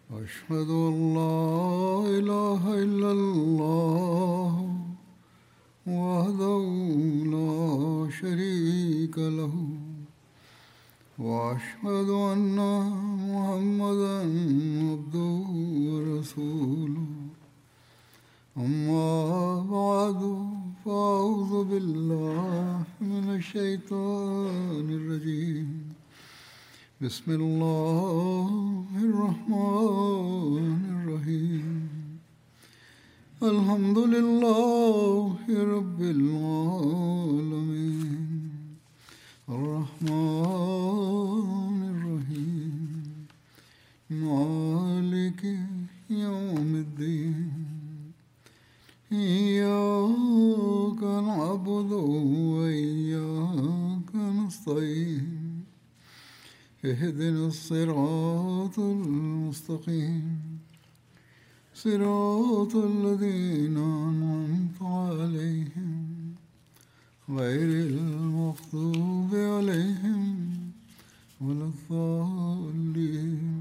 أشهد أن لا إله إلا الله وحده لا شريك له وأشهد أن محمدا عبده ورسوله أما بعد فأعوذ بالله من الشيطان الرجيم بسم الله الرحمن الرحيم الحمد لله رب العالمين الرحمن الرحيم مالك يوم الدين إياك نعبد وإياك نستعين اهدنا الصراط المستقيم صراط الذين أنعمت عليهم غير المغضوب عليهم ولا الضالين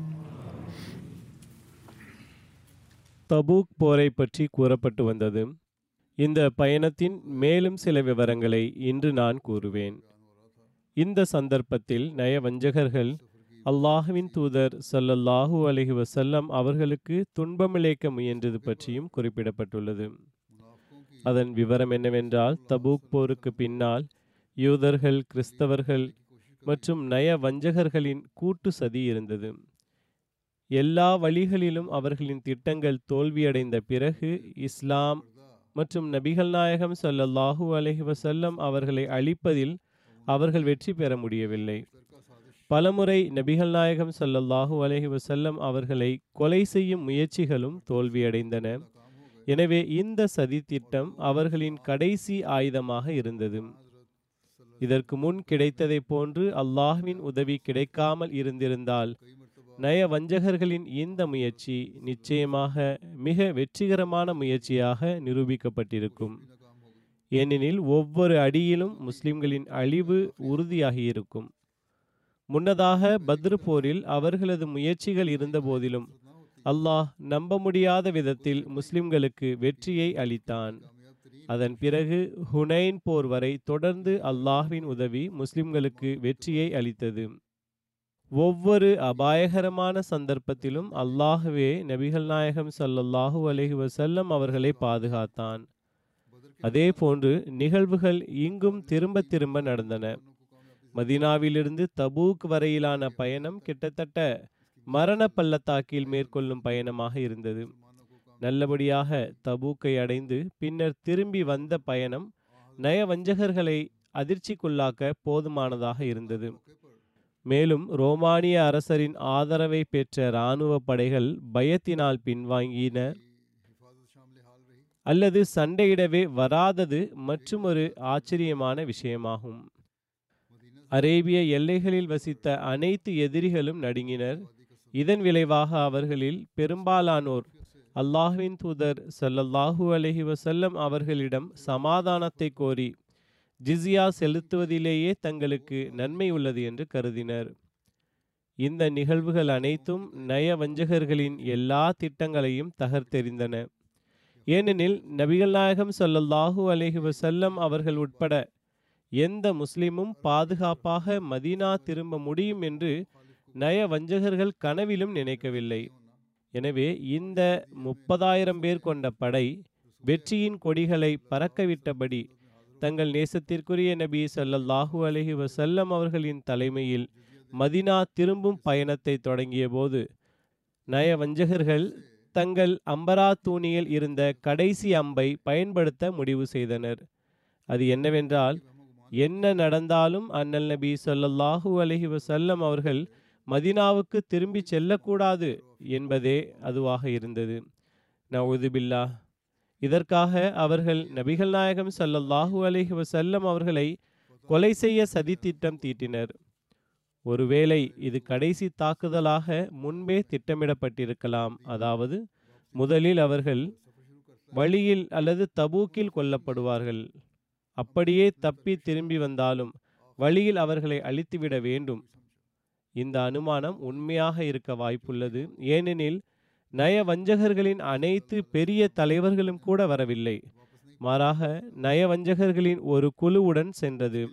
Tabuk போரை பற்றி கூறப்பட்டு வந்தது இந்த பயணத்தின் மேலும் சில விவரங்களை இன்று நான் கூறுவேன் இந்த சந்தர்ப்பத்தில் நயவஞ்சகர்கள் அல்லாஹுவின் தூதர் ஸல்லல்லாஹு அலைஹி வஸல்லம் அவர்களுக்கு துன்பமிழைக்க முயன்றது பற்றியும் குறிப்பிடப்பட்டுள்ளது அதன் விவரம் என்னவென்றால் தபூக் போருக்கு பின்னால் யூதர்கள் கிறிஸ்தவர்கள் மற்றும் நய வஞ்சகர்களின் கூட்டு சதி இருந்தது எல்லா வழிகளிலும் அவர்களின் திட்டங்கள் தோல்வியடைந்த பிறகு இஸ்லாம் மற்றும் நபிகள் நாயகம் ஸல்லல்லாஹு அலைஹி வஸல்லம் அவர்களை அழிப்பதில் அவர்கள் வெற்றி பெற முடியவில்லை பலமுறை நபிகள் நாயகம் ஸல்லல்லாஹு அலைஹி வஸல்லம் அவர்களை கொலை செய்யும் முயற்சிகளும் தோல்வியடைந்தன எனவே இந்த சதி திட்டம் அவர்களின் கடைசி ஆயுதமாக இருந்தது இதற்கு முன் கிடைத்ததைப் போன்று அல்லாஹ்வின் உதவி கிடைக்காமல் இருந்திருந்தால் நய வஞ்சகர்களின் இந்த முயற்சி நிச்சயமாக மிக வெற்றிகரமான முயற்சியாக நிரூபிக்கப்பட்டிருக்கும் ஏனெனில் ஒவ்வொரு அடியிலும் முஸ்லிம்களின் அழிவு உறுதியாகியிருக்கும் முன்னதாக பத்ரு போரில் அவர்களது முயற்சிகள் இருந்தபோதிலும் அல்லாஹ் நம்ப முடியாத விதத்தில் முஸ்லிம்களுக்கு வெற்றியை அளித்தான் அதன் பிறகு ஹுனைன் போர் வரை தொடர்ந்து அல்லாஹ்வின் உதவி முஸ்லிம்களுக்கு வெற்றியை அளித்தது ஒவ்வொரு அபாயகரமான சந்தர்ப்பத்திலும் அல்லாஹ்வே நபிகள் நாயகம் ஸல்லல்லாஹு அலைஹி வஸல்லம் அவர்களை பாதுகாத்தான் அதே போன்று நிகழ்வுகள் இங்கும் திரும்ப திரும்ப நடந்தன மதினாவிலிருந்து தபூக் வரையிலான பயணம் கிட்டத்தட்ட மரண பள்ளத்தாக்கில் மேற்கொள்ளும் பயணமாக இருந்தது நல்லபடியாக தபூக்கை அடைந்து பின்னர் திரும்பி வந்த பயணம் நயவஞ்சகர்களை அதிர்ச்சிக்குள்ளாக்க போதுமானதாக இருந்தது மேலும் ரோமானிய அரசரின் ஆதரவை பெற்ற இராணுவ படைகள் பயத்தினால் பின்வாங்கின அல்லது சண்டையிடவே வராதது மற்றுமொரு ஆச்சரியமான விஷயமாகும் அரேபிய எல்லைகளில் வசித்த அனைத்து எதிரிகளும் நடுங்கினர் இதன் விளைவாக அவர்களில் பெரும்பாலானோர் அல்லாஹ்வின் தூதர் ஸல்லல்லாஹு அலைஹி வஸல்லம் அவர்களிடம் சமாதானத்தை கோரி ஜிஸியா செலுத்துவதிலேயே தங்களுக்கு நன்மை உள்ளது என்று கருதினர் இந்த நிகழ்வுகள் அனைத்தும் நய வஞ்சகர்களின் எல்லா திட்டங்களையும் தகர்த்தெறிந்தன ஏனெனில் நபிகள் நாயகம் ஸல்லல்லாஹு அலைஹி வஸல்லம் அவர்கள் உட்பட எந்த முஸ்லிமும் பாதுகாப்பாக மதீனா திரும்ப முடியும் என்று நய வஞ்சகர்கள் கனவிலும் நினைக்கவில்லை எனவே இந்த முப்பதாயிரம் பேர் கொண்ட படை வெற்றியின் கொடிகளை பறக்கவிட்டபடி தங்கள் நேசத்திற்குரிய நபி ஸல்லல்லாஹு அலைஹி வஸல்லம் அவர்களின் தலைமையில் மதினா திரும்பும் பயணத்தை தொடங்கிய போது நய வஞ்சகர்கள் தங்கள் அம்பரா தூணியில் இருந்த கடைசி அம்பை பயன்படுத்த முடிவு செய்தனர் அது என்னவென்றால் என்ன நடந்தாலும் அண்ணல் நபி ஸல்லல்லாஹு அலைஹி வஸல்லம் அவர்கள் மதினாவுக்கு திரும்பி செல்லக்கூடாது என்பதே அதுவாக இருந்தது நவுதுபில்லா இதற்காக அவர்கள் நபிகள் நாயகம் ஸல்லல்லாஹு அலைஹி வஸல்லம் அவர்களை கொலை செய்ய சதித்திட்டம் தீட்டினர் ஒருவேளை இது கடைசி தாக்குதலாக முன்பே திட்டமிடப்பட்டிருக்கலாம் அதாவது முதலில் அவர்கள் வழியில் அல்லது தபூக்கில் கொல்லப்படுவார்கள் அப்படியே தப்பி திரும்பி வந்தாலும் வழியில் அவர்களை அழித்துவிட வேண்டும் இந்த அனுமானம் உண்மையாக இருக்க வாய்ப்புள்ளது ஏனெனில் நய வஞ்சகர்களின் அனைத்து பெரிய தலைவர்களும் கூட வரவில்லை மாறாக நயவஞ்சகர்களின் ஒரு குழுவுடன் சென்றது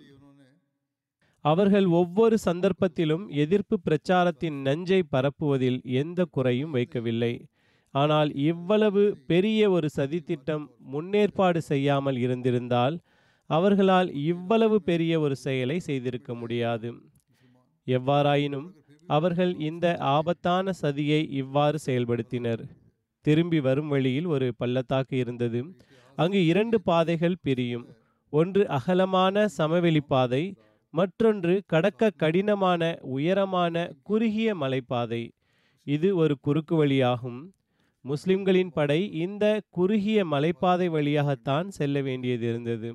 அவர்கள் ஒவ்வொரு சந்தர்ப்பத்திலும் எதிர்ப்பு பிரச்சாரத்தின் நஞ்சை பரப்புவதில் எந்த குறையும் வைக்கவில்லை ஆனால் இவ்வளவு பெரிய ஒரு சதித்திட்டம் முன்னேற்பாடு செய்யாமல் இருந்திருந்தால் அவர்களால் இவ்வளவு பெரிய ஒரு செயலை செய்திருக்க முடியாது எவ்வாறாயினும் அவர்கள் இந்த ஆபத்தான சதியை இவ்வாறு செயல்படுத்தினர் திரும்பி வரும் வழியில் ஒரு பள்ளத்தாக்கு இருந்தது அங்கு இரண்டு பாதைகள் பிரியும் ஒன்று அகலமான சமவெளி பாதை மற்றொன்று கடக்க கடினமான உயரமான குறுகிய மலைப்பாதை இது ஒரு குறுக்கு வழியாகும் முஸ்லிம்களின் படை இந்த குறுகிய மலைப்பாதை வழியாகத்தான் செல்ல வேண்டியது இருந்தது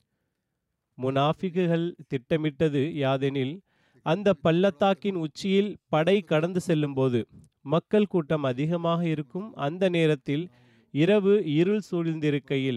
முனாஃபிக்குகள் திட்டமிட்டது யாதெனில் அந்த பள்ளத்தாக்கின் உச்சியில் படை கடந்து செல்லும்போது மக்கள் கூட்டம் அதிகமாக இருக்கும் அந்த நேரத்தில் இரவு இருள் சூழ்ந்திருக்கையில்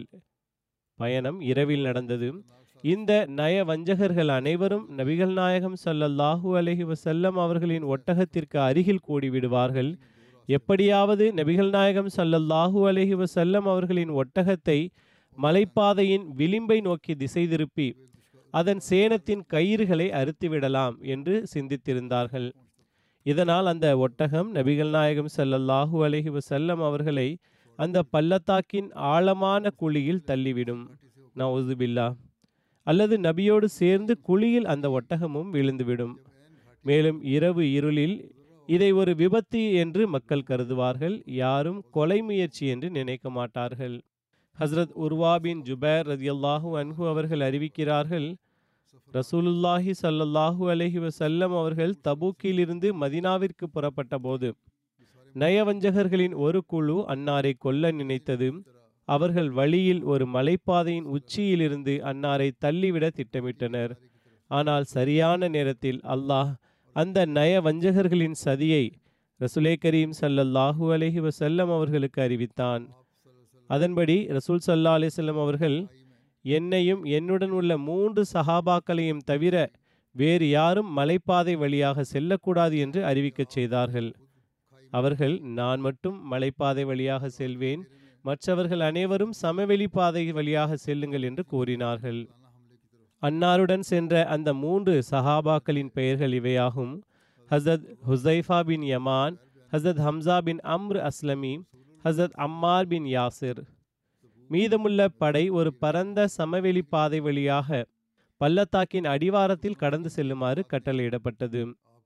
பயணம் இரவில் நடந்தது இந்த நய வஞ்சகர்கள் அனைவரும் நபிகள் நாயகம் ஸல்லல்லாஹு அலைஹி வஸல்லம் அவர்களின் ஒட்டகத்திற்கு அருகில் கூடி விடுவார்கள் எப்படியாவது நபிகள் நாயகம் ஸல்லல்லாஹு அலைஹி வஸல்லம் அவர்களின் ஒட்டகத்தை மலைப்பாதையின் விளிம்பை நோக்கி திசை திருப்பி அதன் சேனத்தின் கயிறுகளை அறுத்துவிடலாம் என்று சிந்தித்திருந்தார்கள் இதனால் அந்த ஒட்டகம் நபிகள் நாயகம் ஸல்லல்லாஹு அலைஹி வஸல்லம் அவர்களை அந்த பள்ளத்தாக்கின் ஆழமான குழியில் தள்ளிவிடும் நவுதுபில்லா அல்லது நபியோடு சேர்ந்து குழியில் அந்த ஒட்டகமும் விழுந்துவிடும் மேலும் இரவு இருளில் இதை ஒரு விபத்து என்று மக்கள் கருதுவார்கள் யாரும் கொலை முயற்சி என்று நினைக்க மாட்டார்கள் ஹஸ்ரத் உர்வா பின் ஜுபேர் ரதியல்லாஹு அன்ஹு அவர்கள் அறிவிக்கிறார்கள் ரசூலுல்லாஹி ஸல்லல்லாஹு அலைஹி வஸல்லம் அவர்கள் தபூக்கிலிருந்து மதினாவிற்கு புறப்பட்ட போது நயவஞ்சகர்களின் ஒரு குழு அன்னாரை கொல்ல நினைத்தது அவர்கள் வழியில் ஒரு மலைப்பாதையின் உச்சியிலிருந்து அன்னாரை தள்ளிவிட திட்டமிட்டனர் ஆனால் சரியான நேரத்தில் அல்லாஹ் அந்த நய வஞ்சகர்களின் சதியை ரசுலே கரீம் ஸல்லல்லாஹு அலைஹி வஸல்லம் அவர்களுக்கு அறிவித்தான் அதன்படி ரசூல் சல்லா அலிசல்லம் அவர்கள் என்னையும் என்னுடன் உள்ள மூன்று சஹாபாக்களையும் தவிர வேறு யாரும் மலைப்பாதை வழியாக செல்லக்கூடாது என்று அறிவிக்கச் செய்தார்கள் அவர்கள் நான் மட்டும் மலைப்பாதை வழியாக செல்வேன் மற்றவர்கள் அனைவரும் சமவெளி பாதை வழியாக செல்லுங்கள் என்று கூறினார்கள் அன்னாருடன் சென்ற அந்த மூன்று சஹாபாக்களின் பெயர்கள் இவையாகும் ஹசத் ஹுசைஃபா பின் யமான் ஹசத் ஹம்சா பின் அம்ர் அஸ்லமி ஹசத் அம்மார் பின் யாசிர் மீதமுள்ள படை ஒரு பரந்த சமவெளி பாதை வழியாக பள்ளத்தாக்கின் அடிவாரத்தில் கடந்து செல்லுமாறு கட்டளையிடப்பட்டது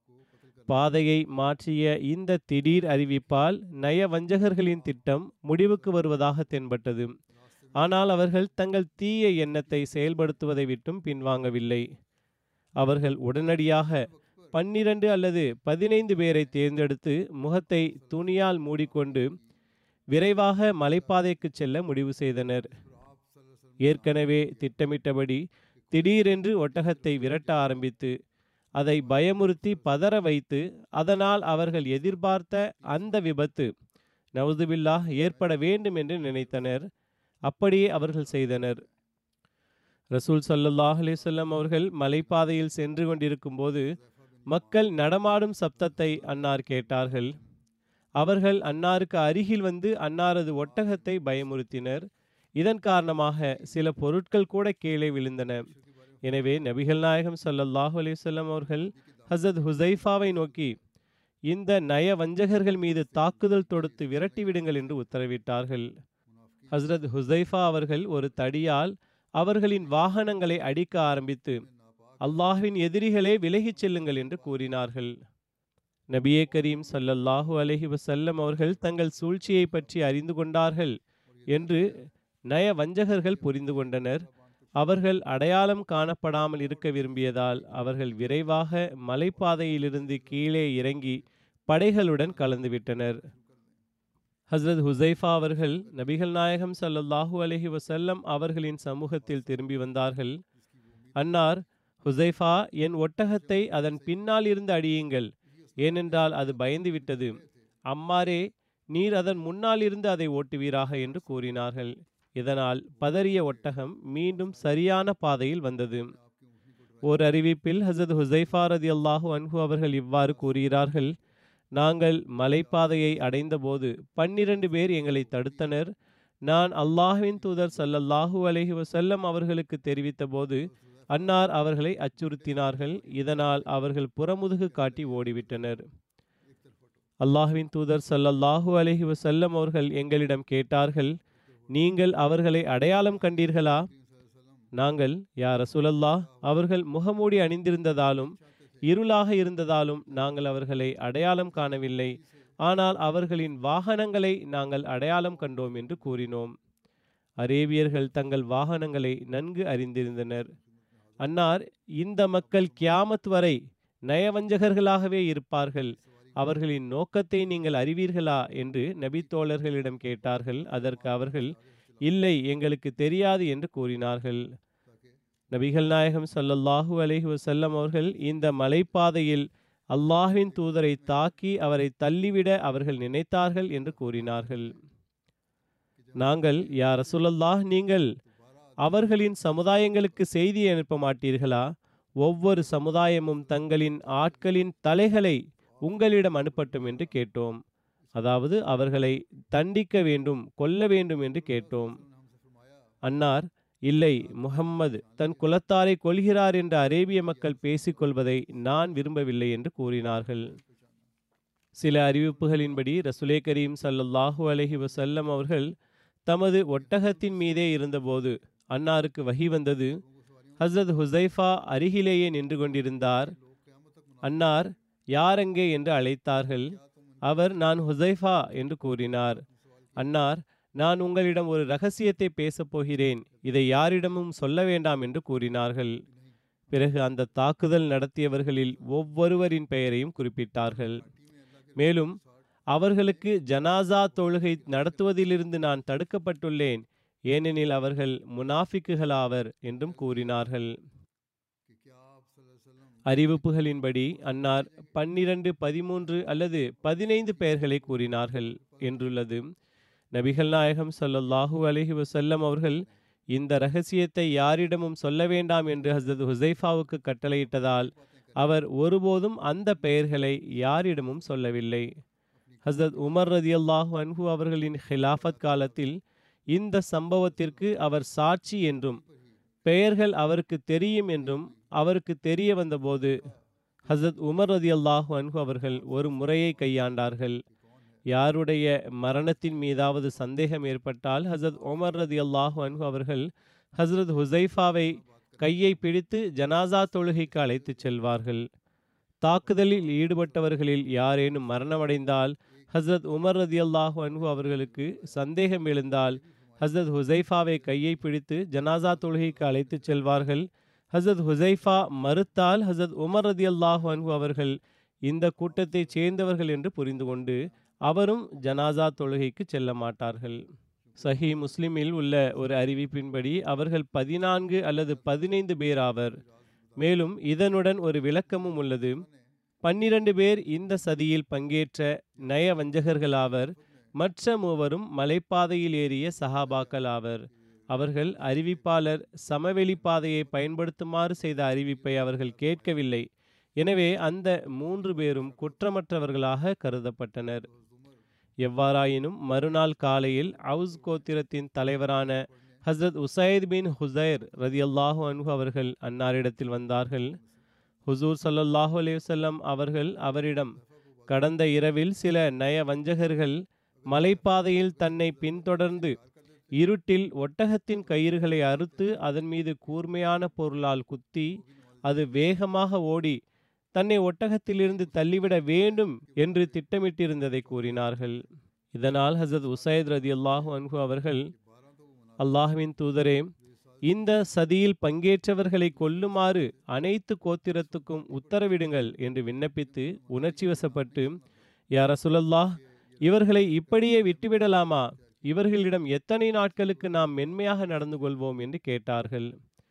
பாதையை மாற்றிய இந்த திடீர் அறிவிப்பால் நய வஞ்சகர்களின் திட்டம் முடிவுக்கு வருவதாக தென்பட்டது ஆனால் அவர்கள் தங்கள் தீய எண்ணத்தை செயல்படுத்துவதை விட்டும் பின்வாங்கவில்லை அவர்கள் உடனடியாக பன்னிரண்டு அல்லது பதினைந்து பேரை தேர்ந்தெடுத்து முகத்தை துணியால் மூடிக்கொண்டு விரைவாக மலைப்பாதைக்கு செல்ல முடிவு செய்தனர் ஏற்கனவே திட்டமிட்டபடி திடீரென்று ஒட்டகத்தை விரட்ட ஆரம்பித்து அதை பயமுறுத்தி பதற வைத்து அதனால் அவர்கள் எதிர்பார்த்த அந்த விபத்து நவுதுபில்லா ஏற்பட வேண்டும் என்று நினைத்தனர் அப்படியே அவர்கள் செய்தனர் ரசூல் சல்லுல்லாஹ் அலிசல்லம் அவர்கள் மலைப்பாதையில் சென்று கொண்டிருக்கும் போது மக்கள் நடமாடும் சப்தத்தை அன்னார் கேட்டார்கள் அவர்கள் அன்னாருக்கு அருகில் வந்து அன்னாரது ஒட்டகத்தை பயமுறுத்தினர் இதன் காரணமாக சில பொருட்கள் கூட கீழே விழுந்தன எனவே நபிகள் நாயகம் ஸல்லல்லாஹு அலைஹி வஸல்லம் அவர்கள் ஹசரத் ஹுசைஃபாவை நோக்கி இந்த நய வஞ்சகர்கள் மீது தாக்குதல் தொடுத்து விரட்டி விடுங்கள் என்று உத்தரவிட்டார்கள் ஹஸ்ரத் ஹுசைஃபா அவர்கள் ஒரு தடியால் அவர்களின் வாகனங்களை அடிக்க ஆரம்பித்து அல்லாஹ்வின் எதிரிகளே விலகிச் செல்லுங்கள் என்று கூறினார்கள் நபியே கரீம் ஸல்லல்லாஹு அலைஹி வஸல்லம் அவர்கள் தங்கள் சூழ்ச்சியை பற்றி அறிந்து கொண்டார்கள் என்று நய வஞ்சகர்கள் புரிந்து கொண்டனர் அவர்கள் அடையாளம் காணப்படாமல் இருக்க விரும்பியதால் அவர்கள் விரைவாக மலைப்பாதையிலிருந்து கீழே இறங்கி படைகளுடன் கலந்துவிட்டனர் ஹஸ்ரத் ஹுசைஃபா அவர்கள் நபிகள் நாயகம் ஸல்லல்லாஹு அலைஹி வஸல்லம் அவர்களின் சமூகத்தில் திரும்பி வந்தார்கள் அன்னார் ஹுசைஃபா என் ஒட்டகத்தை அதன் பின்னால் இருந்து அடியுங்கள் ஏனென்றால் அது பயந்து விட்டது அம்மாரே நீர் அதன் முன்னால் இருந்து அதை ஓட்டுவீராக என்று கூறினார்கள் இதனால் பதறிய ஒட்டகம் மீண்டும் சரியான பாதையில் வந்தது ஓர் அறிவிப்பில் ஹசரத் ஹுசைஃபா ரதி அல்லாஹு அன்ஹு அவர்கள் இவ்வாறு கூறுகிறார்கள் நாங்கள் மலைப்பாதையை அடைந்தபோது பன்னிரண்டு பேர் எங்களை தடுத்தனர் நான் அல்லாஹ்வின் தூதர் ஸல்லல்லாஹு அலைஹி வஸல்லம் அவர்களுக்கு தெரிவித்தபோது அன்னார் அவர்களை அச்சுறுத்தினார்கள் இதனால் அவர்கள் புறமுதுகு காட்டி ஓடிவிட்டனர் அல்லாஹ்வின் தூதர் ஸல்லல்லாஹு அலைஹி வஸல்லம் அவர்கள் எங்களிடம் கேட்டார்கள் நீங்கள் அவர்களை அடையாளம் கண்டீர்களா நாங்கள் யா ரசூலல்லாஹ் அவர்கள் முகமூடி அணிந்திருந்ததாலும் இருளாக இருந்ததாலும் நாங்கள் அவர்களை அடையாளம் காணவில்லை ஆனால் அவர்களின் வாகனங்களை நாங்கள் அடையாளம் கண்டோம் என்று கூறினோம் அரேபியர்கள் தங்கள் வாகனங்களை நன்கு அறிந்திருந்தனர் அன்னார் இந்த மக்கள் கியாமத் வரை நயவஞ்சகர்களாகவே இருப்பார்கள் அவர்களின் நோக்கத்தை நீங்கள் அறிவீர்களா என்று நபித்தோழர்களிடம் கேட்டார்கள் அதற்கு அவர்கள் இல்லை எங்களுக்கு தெரியாது என்று கூறினார்கள் நபிகள் நாயகம் ஸல்லல்லாஹு அலைஹி வஸல்லம் அவர்கள் இந்த மலைப்பாதையில் அல்லாஹ்வின் தூதரை தாக்கி அவரை தள்ளிவிட அவர்கள் நினைத்தார்கள் என்று கூறினார்கள் நாங்கள் யா ரசூலல்லாஹ் நீங்கள் அவர்களின் சமுதாயங்களுக்கு செய்தி அனுப்ப மாட்டீர்களா ஒவ்வொரு சமுதாயமும் தங்களின் ஆட்களின் தலைகளை உங்களிடம் அனுப்பட்டும் என்று கேட்டோம் அதாவது அவர்களை தண்டிக்க வேண்டும் கொல்ல வேண்டும் என்று கேட்டோம் அன்னார் இல்லை முஹம்மது தன் குலத்தாரை கொள்கிறார் என்று அரேபிய மக்கள் பேசிக்கொள்வதை நான் விரும்பவில்லை என்று கூறினார்கள் சில அறிவிப்புகளின்படி ரசுலே கரீம் ஸல்லல்லாஹு அலைஹி வஸல்லம் அவர்கள் தமது ஒட்டகத்தின் மீதே இருந்தபோது அன்னாருக்கு வகி வந்தது ஹஸ்ரத் ஹுசைஃபா அருகிலேயே நின்று கொண்டிருந்தார் அன்னார் யாரெங்கே என்று அழைத்தார்கள் அவர் நான் ஹுசைஃபா என்று கூறினார் அன்னார் நான் உங்களிடம் ஒரு ரகசியத்தை பேசப் போகிறேன் இதை யாரிடமும் சொல்ல வேண்டாம் என்று கூறினார்கள் பிறகு அந்த தாக்குதல் நடத்தியவர்களில் ஒவ்வொருவரின் பெயரையும் குறிப்பிட்டார்கள் மேலும் அவர்களுக்கு ஜனாசா தொழுகை நடத்துவதிலிருந்து நான் தடுக்கப்பட்டுள்ளேன் ஏனெனில் அவர்கள் முனாஃபிக்குகளாவர் என்றும் கூறினார்கள் அறிவிப்புகளின்படி அன்னார் பன்னிரண்டு பதிமூன்று அல்லது பதினைந்து பெயர்களை கூறினார்கள் என்றுள்ளது நபிகள் நாயகம் ஸல்லல்லாஹு அலைஹி வஸல்லம் அவர்கள் இந்த ரகசியத்தை யாரிடமும் சொல்ல வேண்டாம் என்று ஹஸ்ரத் ஹுசைஃபாவுக்கு கட்டளையிட்டதால் அவர் ஒருபோதும் அந்த பெயர்களை யாரிடமும் சொல்லவில்லை ஹஸ்ரத் உமர் ரதியல்லாஹு அன்ஹு அவர்களின் ஹிலாஃபத் காலத்தில் இந்த சம்பவத்திற்கு அவர் சாட்சி என்றும் பெயர்கள் அவருக்கு தெரியும் என்றும் அவருக்கு தெரிய வந்தபோது ஹசரத் உமர் ரதி அல்லாஹு அன்ஹு அவர்கள் ஒரு முறையை கையாண்டார்கள் யாருடைய மரணத்தின் மீதாவது சந்தேகம் ஏற்பட்டால் ஹசரத் உமர் ரதி அல்லாஹு அன்ஹு அவர்கள் ஹசரத் ஹுசைஃபாவை கையை பிடித்து ஜனாசா தொழுகைக்கு அழைத்துச் செல்வார்கள் தாக்குதலில் ஈடுபட்டவர்களில் யாரேனும் மரணமடைந்தால் ஹசரத் உமர் ரதி அல்லாஹு அன்ஹு அவர்களுக்கு சந்தேகம் எழுந்தால் ஹசரத் ஹுசைஃபாவை கையை பிடித்து ஜனாசா தொழுகைக்கு அழைத்துச் செல்வார்கள் ஹசரத் ஹுசைஃபா மறுத்தால் ஹசரத் உமர் ரதி அல்லாஹு அன்ஹு அவர்கள் இந்த கூட்டத்தைச் சேர்ந்தவர்கள் என்று புரிந்து கொண்டு அவரும் ஜனாசா தொழுகைக்கு செல்ல மாட்டார்கள் சஹி முஸ்லிமில் உள்ள ஒரு அறிவிப்பின்படி அவர்கள் பதினான்கு அல்லது பதினைந்து பேர் ஆவர் மேலும் இதனுடன் ஒரு விளக்கமும் உள்ளது பன்னிரண்டு பேர் இந்த சதியில் பங்கேற்ற நய வஞ்சகர்களாவர் மற்ற மூவரும் மலைப்பாதையில் ஏறிய சஹாபாக்கள் ஆவர் அவர்கள் அறிவிப்பாளர் சமவெளி பாதையை பயன்படுத்துமாறு செய்த அறிவிப்பை அவர்கள் கேட்கவில்லை எனவே அந்த மூன்று பேரும் குற்றமற்றவர்களாக கருதப்பட்டனர் எவ்வாறாயினும் மறுநாள் காலையில் அவுஸ் கோத்திரத்தின் தலைவரான ஹஸ்ரத் உசைத் பின் ஹுசைர் ரதியல்லாஹு அன்ஹு அவர்கள் அன்னாரிடத்தில் வந்தார்கள் ஹுசூர் ஸல்லல்லாஹு அலைஹி வஸல்லம் அவர்கள் அவரிடம் கடந்த இரவில் சில நய வஞ்சகர்கள் மலைப்பாதையில் தன்னை பின்தொடர்ந்து இருட்டில் ஒட்டகத்தின் கயிறுகளை அறுத்து அதன் மீது கூர்மையான பொருளால் குத்தி அது வேகமாக ஓடி தன்னை ஒட்டகத்திலிருந்து தள்ளிவிட வேண்டும் என்று திட்டமிட்டிருந்ததை கூறினார்கள் இதனால் ஹசரத் உசைத் ரதி அல்லாஹு அன்ஹு அவர்கள் அல்லாஹுவின் தூதரே இந்த சதியில் பங்கேற்றவர்களை கொல்லுமாறு அனைத்து கோத்திரத்துக்கும் உத்தரவிடுங்கள் என்று விண்ணப்பித்து உணர்ச்சி வசப்பட்டு யார சுழல்லாஹ் இவர்களை இப்படியே விட்டுவிடலாமா இவர்களிடம் எத்தனை நாட்களுக்கு நாம் மென்மையாக நடந்து கொள்வோம் என்று கேட்டார்கள்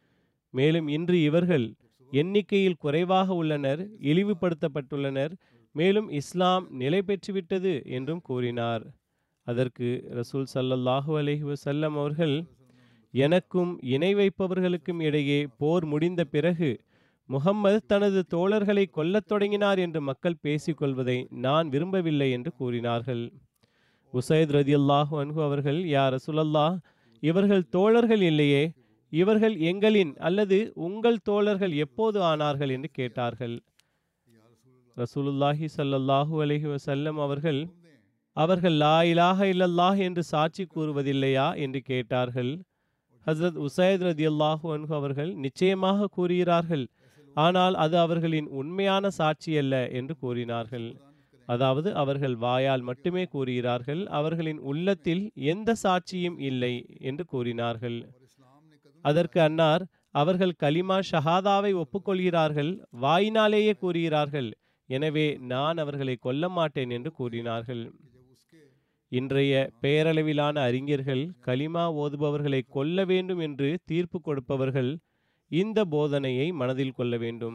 மேலும் இன்று இவர்கள் எண்ணிக்கையில் குறைவாக உள்ளனர் இழிவுபடுத்தப்பட்டுள்ளனர் மேலும் இஸ்லாம் நிலை பெற்றுவிட்டது என்றும் கூறினார் அதற்கு ரசூல் சல்லல்லாஹு அலைஹி வஸல்லம் அவர்கள் எனக்கும் இணை வைப்பவர்களுக்கும் இடையே போர் முடிந்த பிறகு முகம்மது தனது தோழர்களை கொல்லத் தொடங்கினார் என்று மக்கள் பேசிக்கொள்வதை நான் விரும்பவில்லை என்று கூறினார்கள் உசைத் ரதியல்லாஹு அன்ஹு அவர்கள் யா ரசூலல்லாஹ் இவர்கள் தோழர்கள் இல்லையே இவர்கள் எங்களின் அல்லது உங்கள் தோழர்கள் எப்போது ஆனார்கள் என்று கேட்டார்கள் ரசூலுல்லாஹி ஸல்லல்லாஹு அலைஹி வஸல்லம் அவர்கள் அவர்கள் லா இலாஹ இல்லல்லாஹ் என்று சாட்சி கூறுவதில்லையா என்று கேட்டார்கள் ஹஸ்ரத் உசைத் ரதியல்லாஹு அன்ஹு அவர்கள் நிச்சயமாக கூறுகிறார்கள் ஆனால் அது அவர்களின் உண்மையான சாட்சி அல்ல என்று கூறினார்கள் அதாவது அவர்கள் வாயால் மட்டுமே கூறுகிறார்கள் அவர்களின் உள்ளத்தில் எந்த சாட்சியும் இல்லை என்று கூறினார்கள் அதற்கு அன்னார் அவர்கள் கலிமா ஷஹாதாவை ஒப்புக்கொள்கிறார்கள் வாயினாலேயே கூறுகிறார்கள் எனவே நான் அவர்களை கொல்ல மாட்டேன் என்று கூறினார்கள் இன்றைய பெயரளவிலான அறிஞர்கள் கலிமா ஓதுபவர்களை கொல்ல வேண்டும் என்று தீர்ப்பு கொடுப்பவர்கள் இந்த போதனையை மனதில் கொள்ள வேண்டும்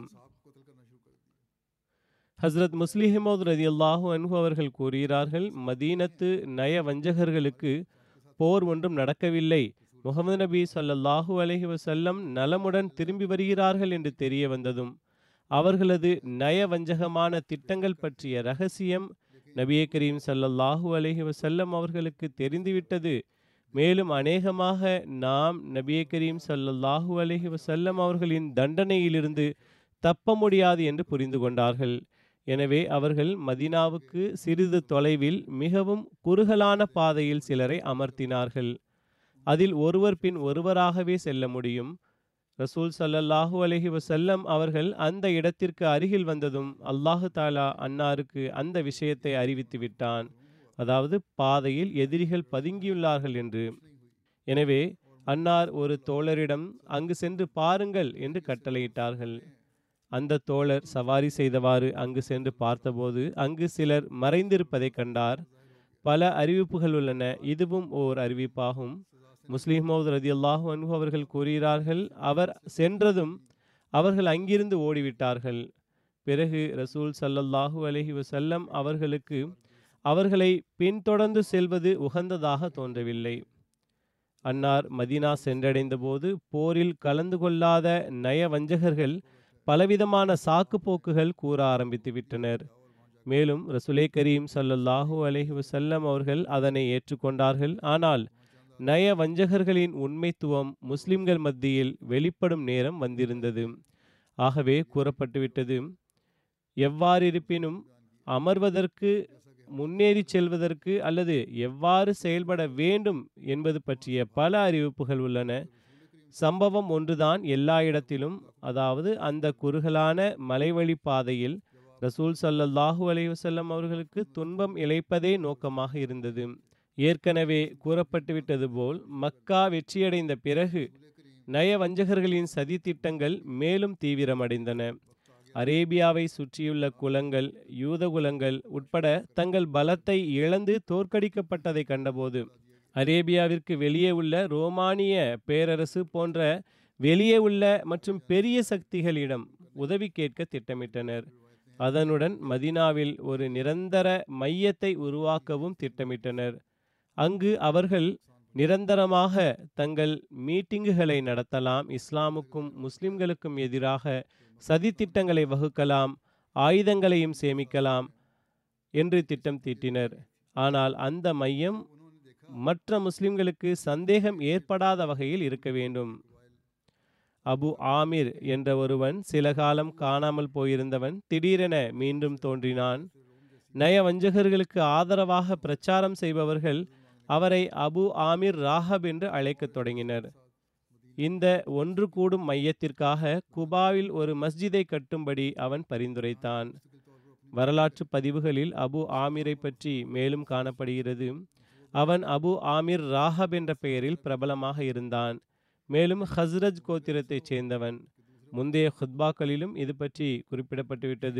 ஹஸ்ரத் முஸ்லிஹமோத் ரதி அல்லாஹூ அன்ஹு அவர்கள் கூறுகிறார்கள் மதீனத்து நய வஞ்சகர்களுக்கு போர் ஒன்றும் நடக்கவில்லை முகமது நபி ஸல்லல்லாஹு அலைஹி வஸல்லம் நலமுடன் திரும்பி வருகிறார்கள் என்று தெரிய வந்ததும் அவர்களது நய வஞ்சகமான திட்டங்கள் பற்றிய ரகசியம் நபியே கரீம் ஸல்லல்லாஹு அலைஹி வஸல்லம் அவர்களுக்கு தெரிந்துவிட்டது மேலும் அநேகமாக நாம் நபியே கரீம் ஸல்லல்லாஹு அலைஹி வஸல்லம் அவர்களின் தண்டனையிலிருந்து தப்ப முடியாது என்று புரிந்து கொண்டார்கள் எனவே அவர்கள் மதினாவுக்கு சிறிது தொலைவில் மிகவும் குறுகலான பாதையில் சிலரை அமர்த்தினார்கள் அதில் ஒருவர் பின் ஒருவராகவே செல்ல முடியும் ரசூல் சல்லல்லாஹூ அலஹி வசல்லம் அவர்கள் அந்த இடத்திற்கு அருகில் வந்ததும் அல்லாஹு தாலா அன்னாருக்கு அந்த விஷயத்தை அறிவித்து விட்டான் அதாவது பாதையில் எதிரிகள் பதுங்கியுள்ளார்கள் என்று எனவே அன்னார் ஒரு தோழரிடம் அங்கு சென்று பாருங்கள் என்று கட்டளையிட்டார்கள் அந்த தோழர் சவாரி செய்தவாறு அங்கு சென்று பார்த்தபோது அங்கு சிலர் மறைந்திருப்பதை கண்டார் பல அறிவிப்புகள் உள்ளன இதுவும் ஓர் அறிவிப்பாகும் முஸ்லிம் மௌத் ரதி அல்லாஹூ அன்ஹு அவர்கள் கூறுகிறார்கள் அவர் சென்றதும் அவர்கள் அங்கிருந்து ஓடிவிட்டார்கள் பிறகு ரசூல் சல்லல்லாஹூ அலஹி வசல்லம் அவர்களுக்கு அவர்களை பின்தொடர்ந்து செல்வது உகந்ததாக தோன்றவில்லை அன்னார் மதினா சென்றடைந்த போது போரில் கலந்து கொள்ளாத நய வஞ்சகர்கள் பலவிதமான சாக்கு போக்குகள் கூற ஆரம்பித்து விட்டனர் மேலும் ரசுலே கரீம் சல்லல்லாஹூ அலஹி வசல்லம் அவர்கள் அதனை ஏற்றுக்கொண்டார்கள் ஆனால் நய வஞ்சகர்களின் உண்மைத்துவம் முஸ்லிம்கள் மத்தியில் வெளிப்படும் நேரம் வந்திருந்தது ஆகவே கூறப்பட்டுவிட்டது எவ்வாறிருப்பினும் அமர்வதற்கு முன்னேறி செல்வதற்கு அல்லது எவ்வாறு செயல்பட வேண்டும் என்பது பற்றிய பல அறிவிப்புகள் உள்ளன சம்பவம் ஒன்றுதான் எல்லா இடத்திலும் அதாவது அந்த குறுகலான மலைவழி பாதையில் ரசூல் சல்லல்லாஹூ அலைவசல்லம் அவர்களுக்கு துன்பம் இழைப்பதே நோக்கமாக இருந்தது ஏற்கனவே கூறப்பட்டுவிட்டது போல் மக்கா வெற்றியடைந்த பிறகு நய வஞ்சகர்களின் சதி திட்டங்கள் மேலும் தீவிரமடைந்தன அரேபியாவை சுற்றியுள்ள குலங்கள் யூத குலங்கள் உட்பட தங்கள் பலத்தை இழந்து தோற்கடிக்கப்பட்டதை கண்டபோது அரேபியாவிற்கு வெளியே உள்ள ரோமானிய பேரரசு போன்ற வெளியே உள்ள மற்றும் பெரிய சக்திகளிடம் உதவி கேட்க திட்டமிட்டனர் அதனுடன் மதினாவில் ஒரு நிரந்தர மையத்தை உருவாக்கவும் திட்டமிட்டனர் அங்கு அவர்கள் நிரந்தரமாக தங்கள் மீட்டிங்குகளை நடத்தலாம் இஸ்லாமுக்கும் முஸ்லிம்களுக்கும் எதிராக சதித்திட்டங்களை வகுக்கலாம் ஆயுதங்களையும் சேமிக்கலாம் என்று திட்டம் தீட்டினர் ஆனால் அந்த மையம் மற்ற முஸ்லிம்களுக்கு சந்தேகம் ஏற்படாத வகையில் இருக்க வேண்டும் அபு ஆமிர் என்ற ஒருவன் சில காலம் காணாமல் போயிருந்தவன் திடீரென மீண்டும் தோன்றினான் நய வஞ்சகர்களுக்கு ஆதரவாக பிரச்சாரம் செய்பவர்கள் அவரை அபு ஆமிர் ராஹப் என்று அழைக்கத் தொடங்கினர் இந்த ஒன்று கூடும் மையத்திற்காக குபாவில் ஒரு மஸ்ஜிதை கட்டும்படி அவன் பரிந்துரைத்தான் வரலாற்று பதிவுகளில் அபு ஆமிரை பற்றி மேலும் காணப்படுகிறது அவன் அபு ஆமிர் ராஹப் என்ற பெயரில் பிரபலமாக இருந்தான் மேலும் ஹஸ்ரஜ் கோத்திரத்தைச் சேர்ந்தவன் முந்தைய ஹுத்பாக்களிலும் இது பற்றி குறிப்பிடப்பட்டுவிட்டது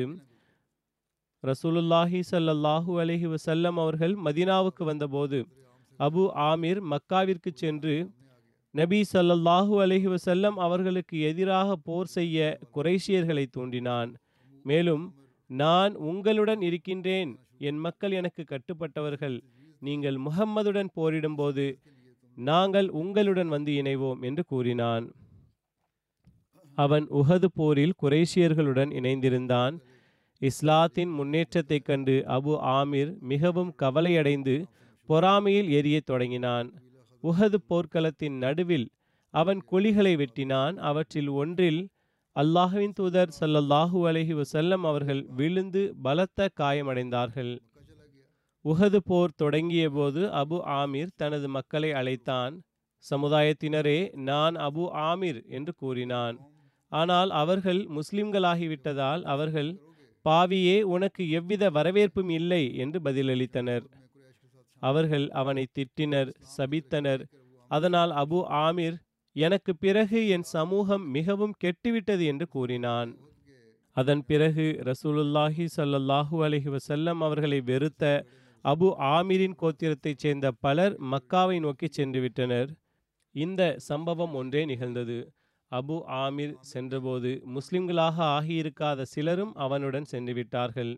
ரசூலுல்லாஹி சல்லல்லாஹூ அலஹி வசல்லம் அவர்கள் மதினாவுக்கு வந்தபோது அபு ஆமிர் மக்காவிற்கு சென்று நபி சல்லல்லாஹூ அலஹி வசல்லம் அவர்களுக்கு எதிராக போர் செய்ய குறைஷியர்களை தூண்டினான் மேலும் நான் உங்களுடன் இருக்கின்றேன் என் மக்கள் எனக்கு கட்டுப்பட்டவர்கள் நீங்கள் முகம்மதுடன் போரிடும்போது நாங்கள் உங்களுடன் வந்து இணைவோம் என்று கூறினான் அவன் உஹது போரில் குரேஷியர்களுடன் இணைந்திருந்தான் இஸ்லாத்தின் முன்னேற்றத்தைக் கண்டு அபு ஆமிர் மிகவும் கவலையடைந்து பொறாமையில் எரியத் தொடங்கினான் உஹது போர்க்களத்தின் நடுவில் அவன் குழிகளை வெட்டினான் அவற்றில் ஒன்றில் அல்லாஹுவின் தூதர் ஸல்லல்லாஹு அலைஹி வஸல்லம் அவர்கள் விழுந்து பலத்த காயமடைந்தார்கள் உஹது போர் தொடங்கியபோது அபு ஆமிர் தனது மக்களை அழைத்தான் சமுதாயத்தினரே நான் அபு ஆமிர் என்று கூறினான் ஆனால் அவர்கள் முஸ்லிம்களாகிவிட்டதால் அவர்கள் பாவியே உனக்கு எவ்வித வரவேற்பும் இல்லை என்று பதிலளித்தனர் அவர்கள் அவனை திட்டினர் சபித்தனர் அதனால் அபு ஆமிர் எனக்கு பிறகு என் சமூகம் மிகவும் கெட்டுவிட்டது என்று கூறினான் அதன் பிறகு ரசூலுல்லாஹி ஸல்லல்லாஹு அலைஹி வஸல்லம் அவர்களை வெறுத்த அபு ஆமிரின் கோத்திரத்தைச் சேர்ந்த பலர் மக்காவை நோக்கி சென்று விட்டனர் இந்த சம்பவம் ஒன்றே நிகழ்ந்தது அபு ஆமிர் சென்றபோது முஸ்லிம்களாக ஆகியிருக்காத சிலரும் அவனுடன் சென்று விட்டார்கள்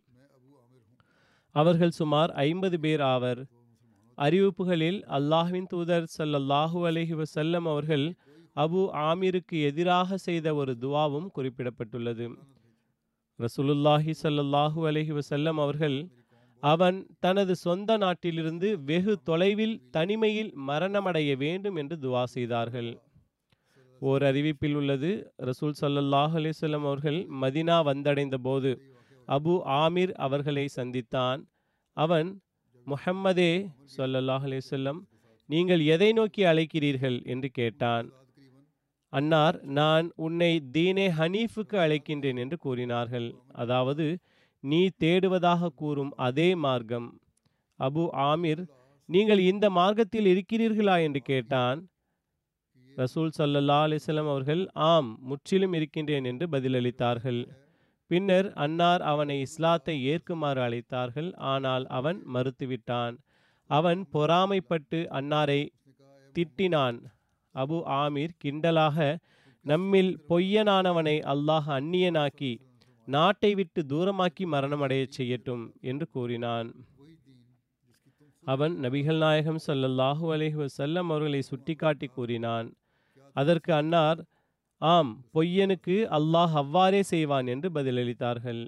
அவர்கள் சுமார் ஐம்பது பேர் ஆவர் அறிவிப்புகளில் அல்லாஹ்வின் தூதர் ஸல்லல்லாஹு அலைஹி வஸல்லம் அவர்கள் அபு ஆமிருக்கு எதிராக செய்த ஒரு துவாவும் குறிப்பிடப்பட்டுள்ளது ரசூலுல்லாஹி ஸல்லல்லாஹு அலைஹி வஸல்லம் அவர்கள் அவன் தனது சொந்த நாட்டிலிருந்து வெகு தொலைவில் தனிமையில் மரணமடைய வேண்டும் என்று துவா செய்தார்கள் ஓர் அறிவிப்பில் உள்ளது ரசூல் ஸல்லல்லாஹு அலைஹி வஸல்லம் அவர்கள் மதினா வந்தடைந்த போது அபு ஆமிர் அவர்களை சந்தித்தான் அவன் முஹம்மதே ஸல்லல்லாஹு அலைஹி வஸல்லம் நீங்கள் எதை நோக்கி அழைக்கிறீர்கள் என்று கேட்டான் அன்னார் நான் உன்னை தீனே ஹனீஃபுக்கு அழைக்கின்றேன் என்று கூறினார்கள் அதாவது நீ தேடுவதாக கூறும் அதே மார்க்கம் அபு ஆமிர் நீங்கள் இந்த மார்க்கத்தில் இருக்கிறீர்களா என்று கேட்டான் ரசூல் சல்லல்லா அலிஸ்லாம் அவர்கள் ஆம் முற்றிலும் இருக்கின்றேன் என்று பதிலளித்தார்கள் பின்னர் அன்னார் அவனை இஸ்லாத்தை ஏற்குமாறு அழைத்தார்கள் ஆனால் அவன் மறுத்துவிட்டான் அவன் பொறாமைப்பட்டு அன்னாரை திட்டினான் அபு ஆமீர் கிண்டலாக நம்மில் பொய்யனானவனை அல்லாஹ் அந்நியனாக்கி நாட்டை விட்டு தூரமாக்கி மரணமடையச் செய்யட்டும் என்று கூறினான் அவன் நபிகள் நாயகம் ஸல்லல்லாஹு அலைஹி வஸல்லம் அவர்களை சுட்டிக்காட்டி கூறினான் அதற்கு அன்னார் ஆம் பொய்யனுக்கு அல்லாஹ் அவ்வாறே செய்வான் என்று பதிலளித்தார்கள்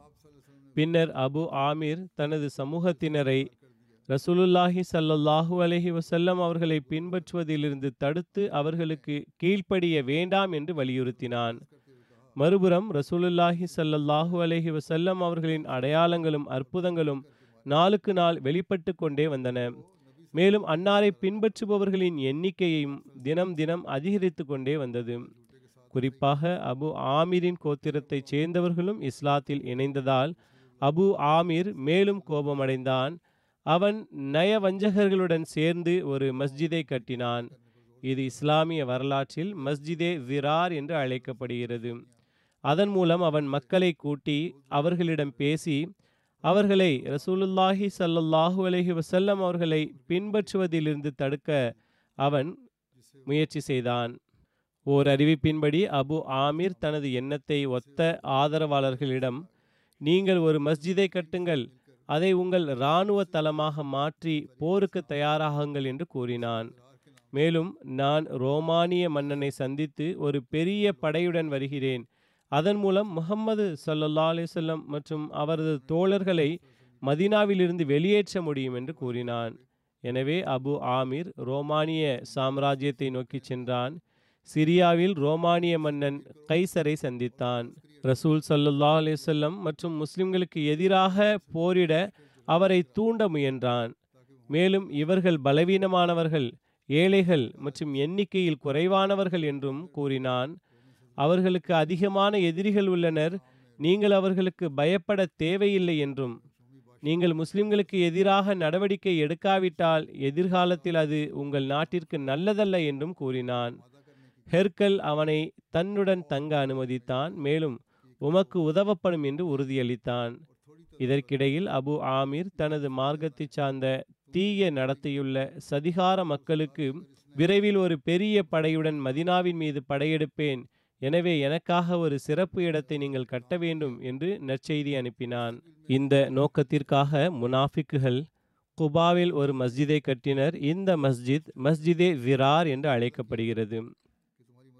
பின்னர் அபு ஆமீர் தனது சமூகத்தினரை ரசூலுல்லாஹி ஸல்லல்லாஹு அலைஹி வஸல்லம் அவர்களை பின்பற்றுவதிலிருந்து தடுத்து அவர்களுக்கு கீழ்ப்படிய வேண்டாம் என்று வலியுறுத்தினான் மறுபுறம் ரசூலுல்லாஹி ஸல்லல்லாஹு அலைஹி வஸல்லம் அவர்களின் அடையாளங்களும் அற்புதங்களும் நாளுக்கு நாள் வெளிப்பட்டு கொண்டே வந்தன மேலும் அன்னாரை பின்பற்றுபவர்களின் எண்ணிக்கையும் தினம் தினம் அதிகரித்து கொண்டே வந்தது குறிப்பாக அபு ஆமீரின் கோத்திரத்தைச் சேர்ந்தவர்களும் இஸ்லாத்தில் இணைந்ததால் அபு ஆமீர் மேலும் கோபமடைந்தான் அவன் நயவஞ்சகர்களுடன் சேர்ந்து ஒரு மஸ்ஜிதை கட்டினான் இது இஸ்லாமிய வரலாற்றில் மஸ்ஜிதே விரார் என்று அழைக்கப்படுகிறது அதன் மூலம் அவன் மக்களை கூட்டி அவர்களிடம் பேசி அவர்களை ரசூலுல்லாஹி ஸல்லல்லாஹு அலைஹி வஸல்லம் அவர்களை பின்பற்றுவதிலிருந்து தடுக்க அவன் முயற்சி செய்தான் ஓர் அறிவிப்பின்படி அபு ஆமீர் தனது எண்ணத்தை ஒத்த ஆதரவாளர்களிடம் நீங்கள் ஒரு மஸ்ஜிதை கட்டுங்கள் அதை உங்கள் இராணுவ தளமாக மாற்றி போருக்கு தயாராகுங்கள் என்று கூறினான் மேலும் நான் ரோமானிய மன்னனை சந்தித்து ஒரு பெரிய படையுடன் வருகிறேன் அதன் மூலம் முகம்மது சல்லல்லா அலிசல்லம் மற்றும் அவரது தோழர்களை மதினாவிலிருந்து வெளியேற்ற முடியும் என்று கூறினான் எனவே அபு ஆமீர் ரோமானிய சாம்ராஜ்யத்தை நோக்கி சென்றான் சிரியாவில் ரோமானிய மன்னன் கைசரை சந்தித்தான் ரசூல் சல்லுல்லா அலிசல்லம் மற்றும் முஸ்லிம்களுக்கு எதிராக போரிட அவரை தூண்ட முயன்றான் மேலும் இவர்கள் பலவீனமானவர்கள் ஏழைகள் மற்றும் எண்ணிக்கையில் குறைவானவர்கள் என்றும் கூறினான் அவர்களுக்கு அதிகமான எதிரிகள் உள்ளனர் நீங்கள் அவர்களுக்கு பயப்பட தேவையில்லை என்றும் நீங்கள் முஸ்லிம்களுக்கு எதிராக நடவடிக்கை எடுக்காவிட்டால் எதிர்காலத்தில் அது உங்கள் நாட்டிற்கு நல்லதல்ல என்றும் கூறினான் ஹெர்கல் அவனை தன்னுடன் தங்க அனுமதித்தான் மேலும் உமக்கு உதவப்படும் என்று உறுதியளித்தான் இதற்கிடையில் அபு ஆமீர் தனது மார்க்கத்தை சார்ந்த தீய நடத்தையுள்ள சதிகார மக்களுக்கு விரைவில் ஒரு பெரிய படையுடன் மதினாவின் மீது படையெடுப்பேன் எனவே எனக்காக ஒரு சிறப்பு இடத்தை நீங்கள் கட்ட வேண்டும் என்று நற்செய்தி அனுப்பினான் இந்த நோக்கத்திற்காக முனாஃபிக்குகள் குபாவில் ஒரு மஸ்ஜிதை கட்டினர் இந்த மஸ்ஜித் மஸ்ஜிதே விரார் என்று அழைக்கப்படுகிறது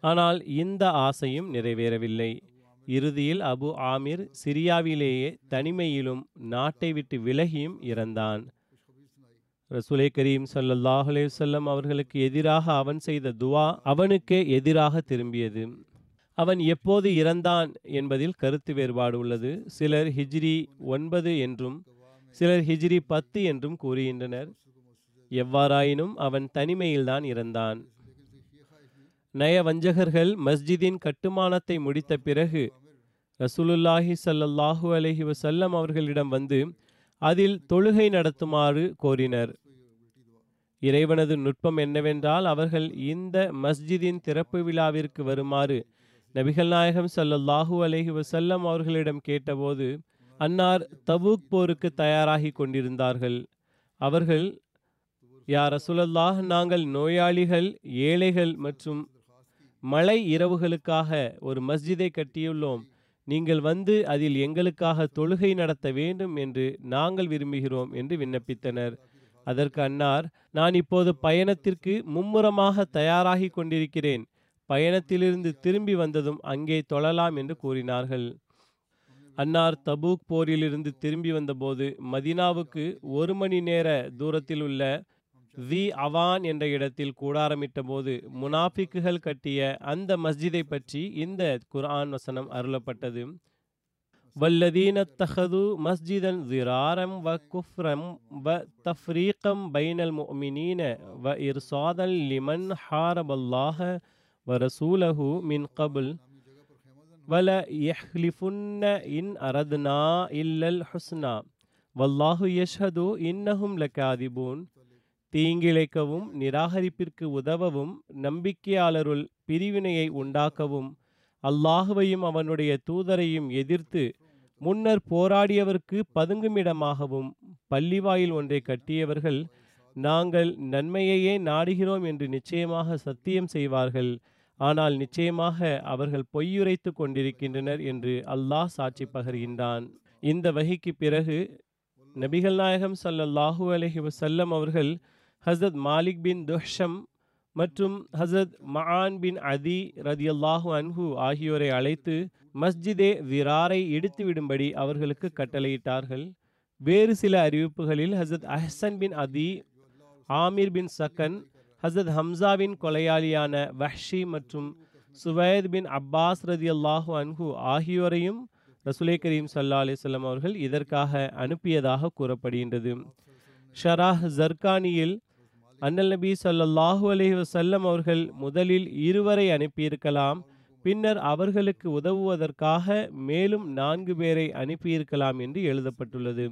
ஆனால் இந்த ஆசையும் நிறைவேறவில்லை இறுதியில் அபு ஆமிர் சிரியாவிலேயே தனிமையிலும் நாட்டை விட்டு விலகியும் இறந்தான் ரசூலே கரீம் ஸல்லல்லாஹு அலைஹி வஸல்லம் அவர்களுக்கு எதிராக அவன் செய்த துவா அவனுக்கே எதிராக திரும்பியது அவன் எப்போது இறந்தான் என்பதில் கருத்து வேறுபாடு உள்ளது சிலர் ஹிஜ்ரி ஒன்பது என்றும் சிலர் ஹிஜ்ரி பத்து என்றும் கூறுகின்றனர் எவ்வாறாயினும் அவன் தனிமையில்தான் இறந்தான் நயவஞ்சகர்கள் மஸ்ஜிதின் கட்டுமானத்தை முடித்த பிறகு ரசூலுல்லாஹி ஸல்லல்லாஹு அலைஹி வஸல்லம் அவர்களிடம் வந்து அதில் தொழுகை நடத்துமாறு கோரினர் இறைவனது நுட்பம் என்னவென்றால் அவர்கள் இந்த மஸ்ஜிதின் திறப்பு விழாவிற்கு வருமாறு நபிகள் நாயகம் ஸல்லல்லாஹு அலைஹி வஸல்லம் அவர்களிடம் கேட்டபோது அன்னார் தபூக் போருக்கு தயாராகி கொண்டிருந்தார்கள் அவர்கள் யா ரசூலல்லாஹ் நாங்கள் நோயாளிகள் ஏழைகள் மற்றும் மழை இரவுகளுக்காக ஒரு மஸ்ஜிதை கட்டியுள்ளோம் நீங்கள் வந்து அதில் எங்களுக்காக தொழுகை நடத்த வேண்டும் என்று நாங்கள் விரும்புகிறோம் என்று விண்ணப்பித்தனர் அதற்கு அன்னார் நான் இப்போது பயணத்திற்கு மும்முரமாக தயாராகி கொண்டிருக்கிறேன் பயணத்திலிருந்து திரும்பி வந்ததும் அங்கே தொழலாம் என்று கூறினார்கள் அன்னார் தபூக் போரிலிருந்து திரும்பி வந்தபோது மதினாவுக்கு ஒரு மணி நேர தூரத்தில் உள்ள தி அவான் என்ற இடத்தில் கூடாரமிட்ட போது முனாஃபிக்குகள் கட்டிய அந்த மஸ்ஜிதை பற்றி இந்த குர்ஆன் வசனம் அருளப்பட்டது வல்லதீன தஹது மஸ்ஜிதன் ஜிராரம் வ குஃப்ரம் வ தஃப்ரீகம் பைனல் முஃமினீன வ இர்சாதல் லிமன் ஹாரபல்லாஹ வ ரசூலஹு மின் கபுல் வல யஹ்லிஃபுன்ன இன் அரத்னா இல்லல் ஹுஸ்னா வல்லாஹு யஷ்ஹது இன்னஹும் லகாதிபூன் தீங்கிழைக்கவும் நிராகரிப்பிற்கு உதவவும் நம்பிக்கையாளருள் பிரிவினையை உண்டாக்கவும் அல்லாஹுவையும் அவனுடைய தூதரையும் எதிர்த்து முன்னர் போராடியவருக்கு பதுங்குமிடமாகவும் பள்ளிவாயில் ஒன்றை கட்டியவர்கள் நாங்கள் நன்மையையே நாடுகிறோம் என்று நிச்சயமாக சத்தியம் செய்வார்கள் ஆனால் நிச்சயமாக அவர்கள் பொய்யுரைத்து கொண்டிருக்கின்றனர் என்று அல்லாஹ் சாட்சி பகர்கின்றான் இந்த வகைக்கு பிறகு நபிகள் நாயகம் ஸல்லல்லாஹு அலைஹி வஸல்லம் அவர்கள் ஹசரத் மாலிக் பின் துஹ்ஷம் மற்றும் ஹசரத் மஆன் பின் அதி ரதியல்லாஹு அன்ஹு ஆகியோரை அழைத்து மஸ்ஜிதே விராரை இடித்து விடும்படி அவர்களுக்கு கட்டளையிட்டார்கள் வேறு சில அறிவிப்புகளில் ஹசரத் அஹ்சன் பின் அதி ஆமீர் பின் சக்கன் ஹசரத் ஹம்சாவின் கொலையாளியான வஹ்ஷி மற்றும் சுவைத் பின் அப்பாஸ் ரதியல்லாஹு அன்ஹு ஆகியோரையும் ரசுலே கரீம் சல்லா அலிஸ்லாம் அவர்கள் இதற்காக அனுப்பியதாக கூறப்படுகின்றது ஷராஹ் ஜர்கானியில் அண்ணல் நபி ஸல்லல்லாஹு அலைஹி வஸல்லம் அவர்கள் முதலில் இருவரை அனுப்பியிருக்கலாம் பின்னர் அவர்களுக்கு உதவுவதற்காக மேலும் நான்கு பேரை அனுப்பியிருக்கலாம் என்று எழுதப்பட்டுள்ளது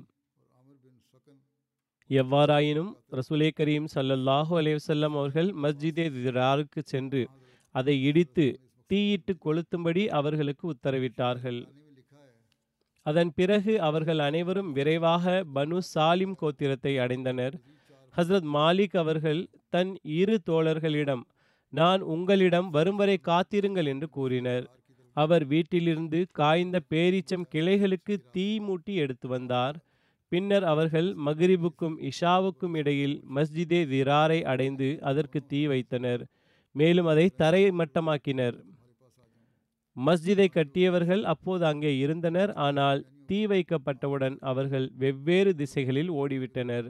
எவ்வாறாயினும் ரசூலே கரீம் ஸல்லல்லாஹு அலைஹி வஸல்லம் அவர்கள் மஸ்ஜிதே திராருக்கு சென்று அதை இடித்து தீயிட்டு கொளுத்தும்படி அவர்களுக்கு உத்தரவிட்டார்கள் அதன் பிறகு அவர்கள் அனைவரும் விரைவாக பனு சாலிம் கோத்திரத்தை அடைந்தனர் ஹஸ்ரத் மாலிக் அவர்கள் தன் இரு தோழர்களிடம் நான் உங்களிடம் வரும் வரை காத்திருங்கள் என்று கூறினர் அவர் வீட்டிலிருந்து காய்ந்த பேரீச்சம் கிளைகளுக்கு தீ மூட்டி எடுத்து வந்தார் பின்னர் அவர்கள் மக்ரிபுக்கும் இஷாவுக்கும் இடையில் மஸ்ஜிதே திராரை அடைந்து அதற்கு தீ வைத்தனர் மேலும் அதை தரை மட்டமாக்கினர் மஸ்ஜிதை கட்டியவர்கள் அப்போது அங்கே இருந்தனர் ஆனால் தீ வைக்கப்பட்டவுடன் அவர்கள் வெவ்வேறு திசைகளில் ஓடிவிட்டனர்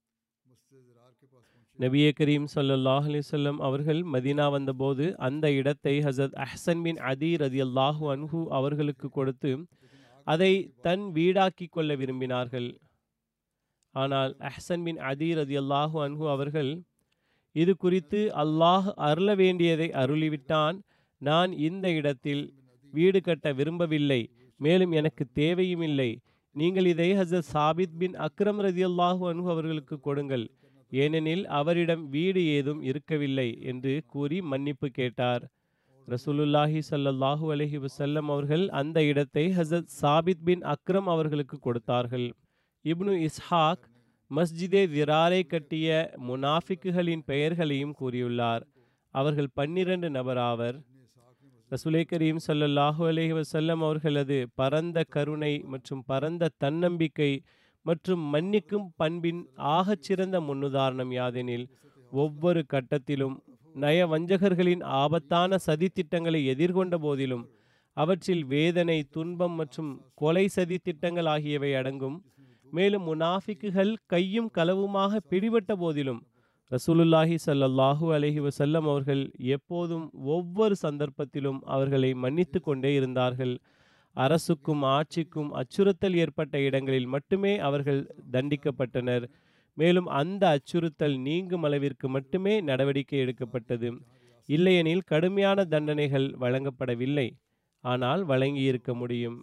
நபியே கரீம் ஸல்லல்லாஹு அலைஹி வஸல்லம் அவர்கள் மதீனா வந்தபோது அந்த இடத்தை ஹசரத் அஹ்சன் பின் அதி ரதியல்லாஹு அன்ஹு அவர்களுக்கு கொடுத்து அதை தன் வீடாக்கிக் கொள்ள விரும்பினார்கள் ஆனால் அஹ்சன் பின் அதி ரதியல்லாஹு அன்ஹு அவர்கள் இது குறித்து அல்லாஹ் அருள வேண்டியதை அருளிவிட்டான் நான் இந்த இடத்தில் வீடு கட்ட விரும்பவில்லை மேலும் எனக்கு தேவையும் இல்லை நீங்கள் இதை ஹசரத் சாபித் பின் அக்ரம் ரதியல்லாஹு அன்ஹு அவர்களுக்கு கொடுங்கள் ஏனெனில் அவரிடம் வீடு ஏதும் இருக்கவில்லை என்று கூறி மன்னிப்பு கேட்டார் ரசூலுல்லாஹி ஸல்லல்லாஹு அலைஹி வஸல்லம் அவர்கள் அந்த இடத்தை ஹசரத் சாபித் பின் அக்ரம் அவர்களுக்கு கொடுத்தார்கள் இப்னு இஸ்ஹாக் மஸ்ஜிதே விராரை கட்டிய முனாஃபிக்குகளின் பெயர்களையும் கூறியுள்ளார் அவர்கள் பன்னிரண்டு நபர் ஆவர் ரசூலே கரீம் ஸல்லல்லாஹு அலைஹி வஸல்லம் அவர்களது பரந்த கருணை மற்றும் பரந்த தன்னம்பிக்கை மற்றும் மன்னிக்கும் பண்பின் ஆகச்சிறந்த முன்னுதாரணம் யாதெனில் ஒவ்வொரு கட்டத்திலும் நய வஞ்சகர்களின் ஆபத்தான சதித்திட்டங்களை எதிர்கொண்ட போதிலும் அவற்றில் வேதனை துன்பம் மற்றும் கொலை சதி திட்டங்கள் ஆகியவை அடங்கும் மேலும் முனாஃபிக்குகள் கையும் களவுமாக பிடிபட்ட போதிலும் ரசூலுல்லாஹி ஸல்லல்லாஹு அலைஹி வஸல்லம் அவர்கள் எப்போதும் ஒவ்வொரு சந்தர்ப்பத்திலும் அவர்களை மன்னித்து கொண்டே இருந்தார்கள் அரசுக்கும் ஆட்சிக்கும் அச்சுறுத்தல் ஏற்பட்ட இடங்களில் மட்டுமே அவர்கள் தண்டிக்கப்பட்டனர் மேலும் அந்த அச்சுறுத்தல் நீங்கும் அளவிற்கு மட்டுமே நடவடிக்கை எடுக்கப்பட்டது இல்லையெனில் கடுமையான தண்டனைகள் வழங்கப்படவில்லை ஆனால் வழங்கியிருக்க முடியும்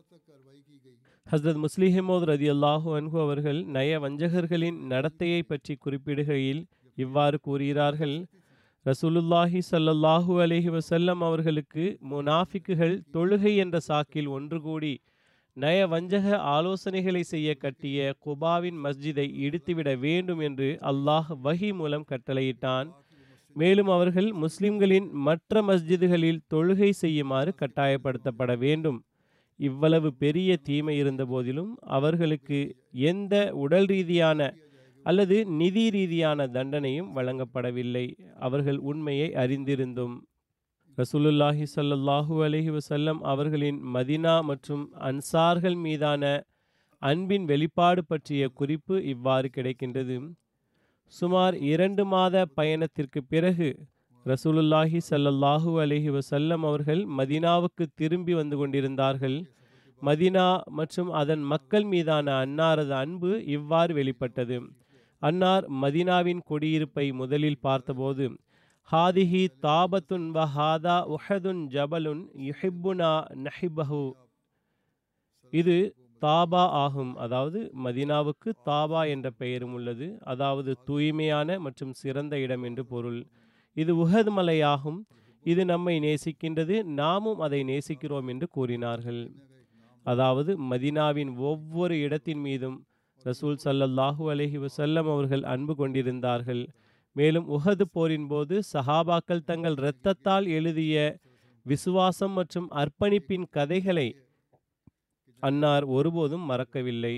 ஹஸ்ரத் முஸ்லிஹமோத் ரதி அல்லாஹு அன்ஹு அவர்கள் நய வஞ்சகர்களின் நடத்தையை பற்றி குறிப்பிடுகையில் இவ்வாறு கூறுகிறார்கள் ரசூலுல்லாஹி ஸல்லல்லாஹு அலைஹி வஸல்லம் அவர்களுக்கு முனாஃபிக்குகள் தொழுகை என்ற சாக்கில் ஒன்று கூடி நய வஞ்சக ஆலோசனைகளை செய்ய கட்டிய குபாவின் மஸ்ஜிதை இடித்துவிட வேண்டும் என்று அல்லாஹ் வஹி மூலம் கட்டளையிட்டான் மேலும் அவர்கள் முஸ்லிம்களின் மற்ற மஸ்ஜிதுகளில் தொழுகை செய்யுமாறு கட்டாயப்படுத்தப்பட வேண்டும் இவ்வளவு பெரிய தீமை இருந்த போதிலும் அவர்களுக்கு எந்த உடல் ரீதியான அல்லது நிதி ரீதியான தண்டனையும் வழங்கப்படவில்லை அவர்கள் உண்மையை அறிந்திருந்தும் ரசூலுல்லாஹி ஸல்லல்லாஹு அலைஹி வஸல்லம் அவர்களின் மதினா மற்றும் அன்சார்கள் மீதான அன்பின் வெளிப்பாடு பற்றிய குறிப்பு இவ்வாறு கிடைக்கின்றது சுமார் இரண்டு மாத பயணத்திற்கு பிறகு ரசூலுல்லாஹி ஸல்லல்லாஹு அலைஹி வஸல்லம் அவர்கள் மதினாவுக்கு திரும்பி வந்து கொண்டிருந்தார்கள் மதினா மற்றும் அதன் மக்கள் மீதான அன்னாரது அன்பு இவ்வாறு வெளிப்பட்டது அன்னார் மதினாவின் குடியிருப்பை முதலில் பார்த்தபோது ஹாதிஹி தாபத்துன் வ ஹாதா உஹதுன் ஜபலுன் யுஹிப்புனா நஹிபஹு இது தாபா ஆகும் அதாவது மதினாவுக்கு தாபா என்ற பெயரும் உள்ளது அதாவது தூய்மையான மற்றும் சிறந்த இடம் என்று பொருள் இது உஹது மலையாகும் இது நம்மை நேசிக்கின்றது நாமும் அதை நேசிக்கிறோம் என்று கூறினார்கள் அதாவது மதினாவின் ஒவ்வொரு இடத்தின் மீதும் ரசூல் சல்லல்லாஹு அலைஹி வஸல்லம் அவர்கள் அன்பு கொண்டிருந்தார்கள் மேலும் உஹது போரின் போது சஹாபாக்கள் தங்கள் இரத்தத்தால் எழுதிய விசுவாசம் மற்றும் அர்ப்பணிப்பின் கதைகளை அன்னார் ஒருபோதும் மறக்கவில்லை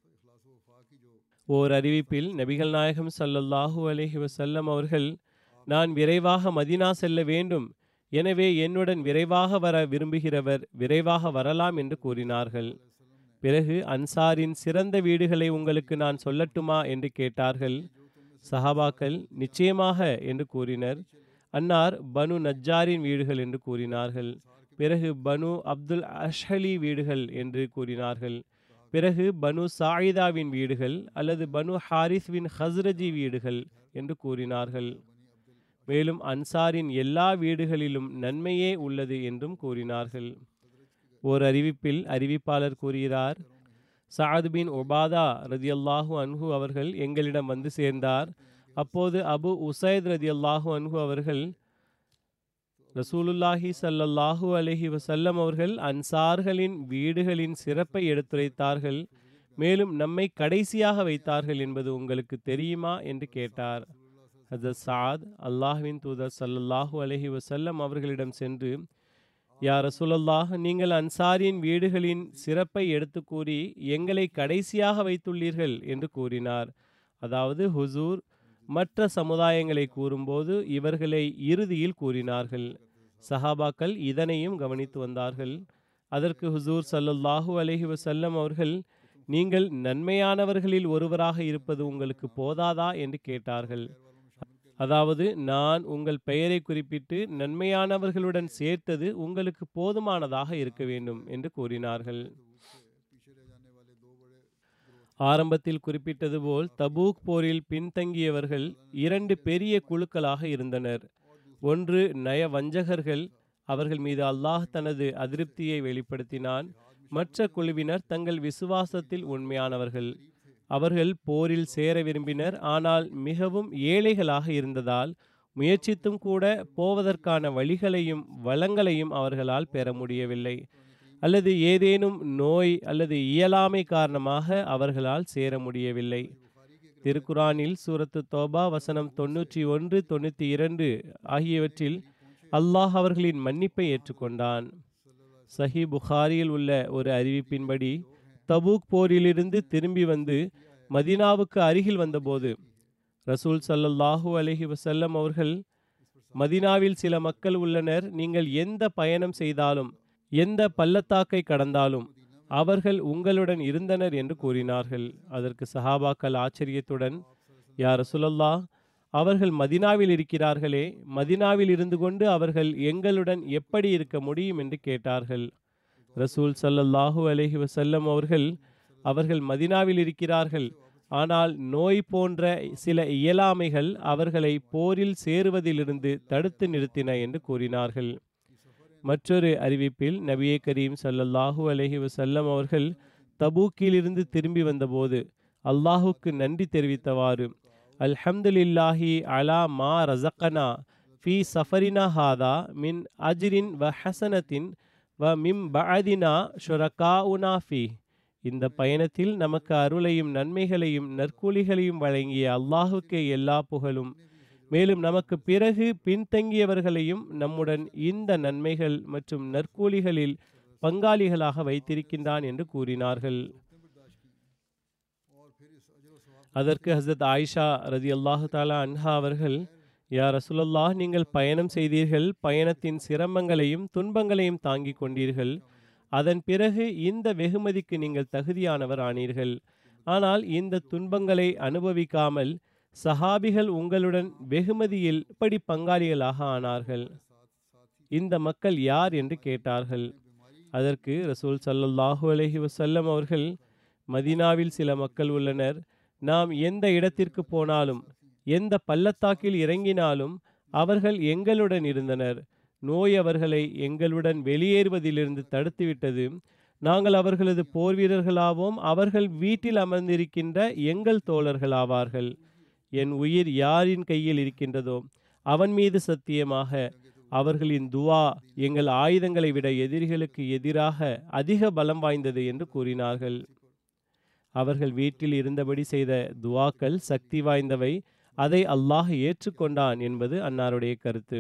ஓர் அறிவிப்பில் நபிகள் நாயகம் சல்லல்லாஹு அலைஹி வஸல்லம் அவர்கள் நான் விரைவாக மதினா செல்ல வேண்டும் எனவே என்னுடன் விரைவாக வர விரும்புகிறவர் விரைவாக வரலாம் என்று கூறினார்கள் பிறகு அன்சாரின் சிறந்த வீடுகளை உங்களுக்கு நான் சொல்லட்டுமா என்று கேட்டார்கள் சஹாபாக்கள் நிச்சயமாக என்று கூறினர் அன்னார் பனு நஜ்ஜாரின் வீடுகள் என்று கூறினார்கள் பிறகு பனு அப்துல் அஷ்ஹலி வீடுகள் என்று கூறினார்கள் பிறகு பனு சாயிதாவின் வீடுகள் அல்லது பனு ஹாரிஸ்வின் ஹஸ்ரஜி வீடுகள் என்று கூறினார்கள் மேலும் அன்சாரின் எல்லா வீடுகளிலும் நன்மையே உள்ளது என்றும் கூறினார்கள் ஓர் அறிவிப்பில் அறிவிப்பாளர் கூறுகிறார் சாத் பின் ஒபாதா ரதியல்லாஹு அன்ஹு அவர்கள் எங்களிடம் வந்து சேர்ந்தார் அப்போது அபு உசைத் ரதியல்லாஹு அன்ஹு அவர்கள் ரசூலுல்லாஹி ஸல்லல்லாஹு அலைஹி வஸல்லம் அவர்கள் அன்சார்களின் வீடுகளின் சிறப்பை எடுத்துரைத்தார்கள் மேலும் நம்மை கடைசியாக வைத்தார்கள் என்பது உங்களுக்கு தெரியுமா என்று கேட்டார் ஹசரத் சாத் அல்லாஹ்வின் தூதர் ஸல்லல்லாஹு அலைஹி வஸல்லம் அவர்களிடம் சென்று யா ரசூலல்லாஹ் நீங்கள் அன்சாரின் வீடுகளின் சிறப்பை எடுத்து கூறி எங்களை கடைசியாக வைத்துள்ளீர்கள் என்று கூறினார் அதாவது ஹுசூர் மற்ற சமுதாயங்களை கூறும்போது இவர்களை இறுதியில் கூறினார்கள் சஹாபாக்கள் இதனையும் கவனித்து வந்தார்கள் அதற்கு ஹுசூர் சல்லல்லாஹு அலைஹி வஸல்லம் அவர்கள் நீங்கள் நன்மையானவர்களில் ஒருவராக இருப்பது உங்களுக்கு போதாதா என்று கேட்டார்கள் அதாவது நான் உங்கள் பெயரை குறிப்பிட்டு நன்மையானவர்களுடன் சேர்த்தது உங்களுக்கு போதுமானதாக இருக்க வேண்டும் என்று கூறினார்கள் ஆரம்பத்தில் குறிப்பிட்டது போல் தபூக் போரில் பின்தங்கியவர்கள் இரண்டு பெரிய குழுக்களாக இருந்தனர் ஒன்று நய வஞ்சகர்கள் அவர்கள் மீது அல்லாஹ் தனது அதிருப்தியை வெளிப்படுத்தினான் மற்ற குழுவினர் தங்கள் விசுவாசத்தில் உண்மையானவர்கள் அவர்கள் போரில் சேர விரும்பினர் ஆனால் மிகவும் ஏழைகளாக இருந்ததால் முயற்சித்தும் கூட போவதற்கான வழிகளையும் வளங்களையும் அவர்களால் பெற முடியவில்லை அல்லது ஏதேனும் நோய் அல்லது இயலாமை காரணமாக அவர்களால் சேர முடியவில்லை திருக்குரானில் சூரத்து தோபா வசனம் தொன்னூற்றி ஒன்று தொண்ணூற்றி இரண்டு ஆகியவற்றில் அல்லாஹ் அவர்களின் மன்னிப்பை ஏற்றுக்கொண்டான் சஹி புகாரியில் உள்ள ஒரு அறிவிப்பின்படி தபூக் போரிலிருந்து திரும்பி வந்து மதினாவுக்கு அருகில் வந்தபோது ரசூல் சல்லல்லாஹு அலைஹி வஸல்லம் அவர்கள் மதினாவில் சில மக்கள் உள்ளனர் நீங்கள் எந்த பயணம் செய்தாலும் எந்த பள்ளத்தாக்கை கடந்தாலும் அவர்கள் உங்களுடன் இருந்தனர் என்று கூறினார்கள் அதற்கு சஹாபாக்கள் ஆச்சரியத்துடன் யார் ரசுலல்லா அவர்கள் மதினாவில் இருக்கிறார்களே மதினாவில் இருந்து கொண்டு அவர்கள் எங்களுடன் எப்படி இருக்க முடியும் என்று கேட்டார்கள் ரசூல் ஸல்லல்லாஹு அலைஹி வஸல்லம் அவர்கள் அவர்கள் மதினாவில் இருக்கிறார்கள் ஆனால் நோய் போன்ற சில இயலாமைகள் அவர்களை போரில் சேருவதிலிருந்து தடுத்து நிறுத்தின என்று கூறினார்கள் மற்றொரு அறிவிப்பில் நபியே கரீம் ஸல்லல்லாஹு அலைஹி வஸல்லம் அவர்கள் தபூக்கிலிருந்து திரும்பி வந்தபோது அல்லாஹுக்கு நன்றி தெரிவித்தவாறு அல்ஹம்துலில்லாஹி அலா மா ரஸகனா ஃபி சஃபரினா ஹாதா மின் அஜ்ரின் வ ஹசனத்தின் வ மிம் பஅதினா ஷுரகாஉனா ஃபீ இந்த பயணத்தில் நமக்கு அருளையும் நன்மைகளையும் நற்கூலிகளையும் வழங்கிய அல்லாஹுக்கே எல்லா புகழும் மேலும் நமக்கு பிறகு பின்தங்கியவர்களையும் நம்முடன் இந்த நன்மைகள் மற்றும் நற்கூலிகளில் பங்காளிகளாக வைத்திருக்கின்றான் என்று கூறினார்கள் அதற்கு ஹசரத் ஆயிஷா ரதி அல்லாஹு தாலா அன்ஹா அவர்கள் யா ரசூலல்லாஹ் நீங்கள் பயணம் செய்தீர்கள் பயணத்தின் சிரமங்களையும் துன்பங்களையும் தாங்கிக் கொண்டீர்கள் அதன் பிறகு இந்த வெகுமதிக்கு நீங்கள் தகுதியானவர் ஆனீர்கள் ஆனால் இந்த துன்பங்களை அனுபவிக்காமல் சஹாபிகள் உங்களுடன் வெகுமதியில் எப்படி பங்காளிகளாக ஆனார்கள் இந்த மக்கள் யார் என்று கேட்டார்கள் அதற்கு ரசூல் ஸல்லல்லாஹு அலைஹி வஸல்லம் அவர்கள் மதீனாவில் சில மக்கள் உள்ளனர் நாம் எந்த இடத்திற்கு போனாலும் எந்த பள்ளத்தாக்கில் இறங்கினாலும் அவர்கள் எங்களுடன் இருந்தனர் நோய் அவர்களை எங்களுடன் வெளியேறுவதிலிருந்து தடுத்துவிட்டது நாங்கள் அவர்களது போர் வீரர்களாவோம் அவர்கள் வீட்டில் அமர்ந்திருக்கின்ற எங்கள் தோழர்களாவார்கள் என் உயிர் யாரின் கையில் இருக்கின்றதோ அவன் மீது சத்தியமாக அவர்களின் துவா எங்கள் ஆயுதங்களை விட எதிரிகளுக்கு எதிராக அதிக பலம் வாய்ந்தது என்று கூறினார்கள் அவர்கள் வீட்டில் இருந்தபடி செய்த துவாக்கள் சக்தி வாய்ந்தவை அதை அல்லாஹ் ஏற்றுக்கொண்டான் என்பது அன்னாருடைய கருத்து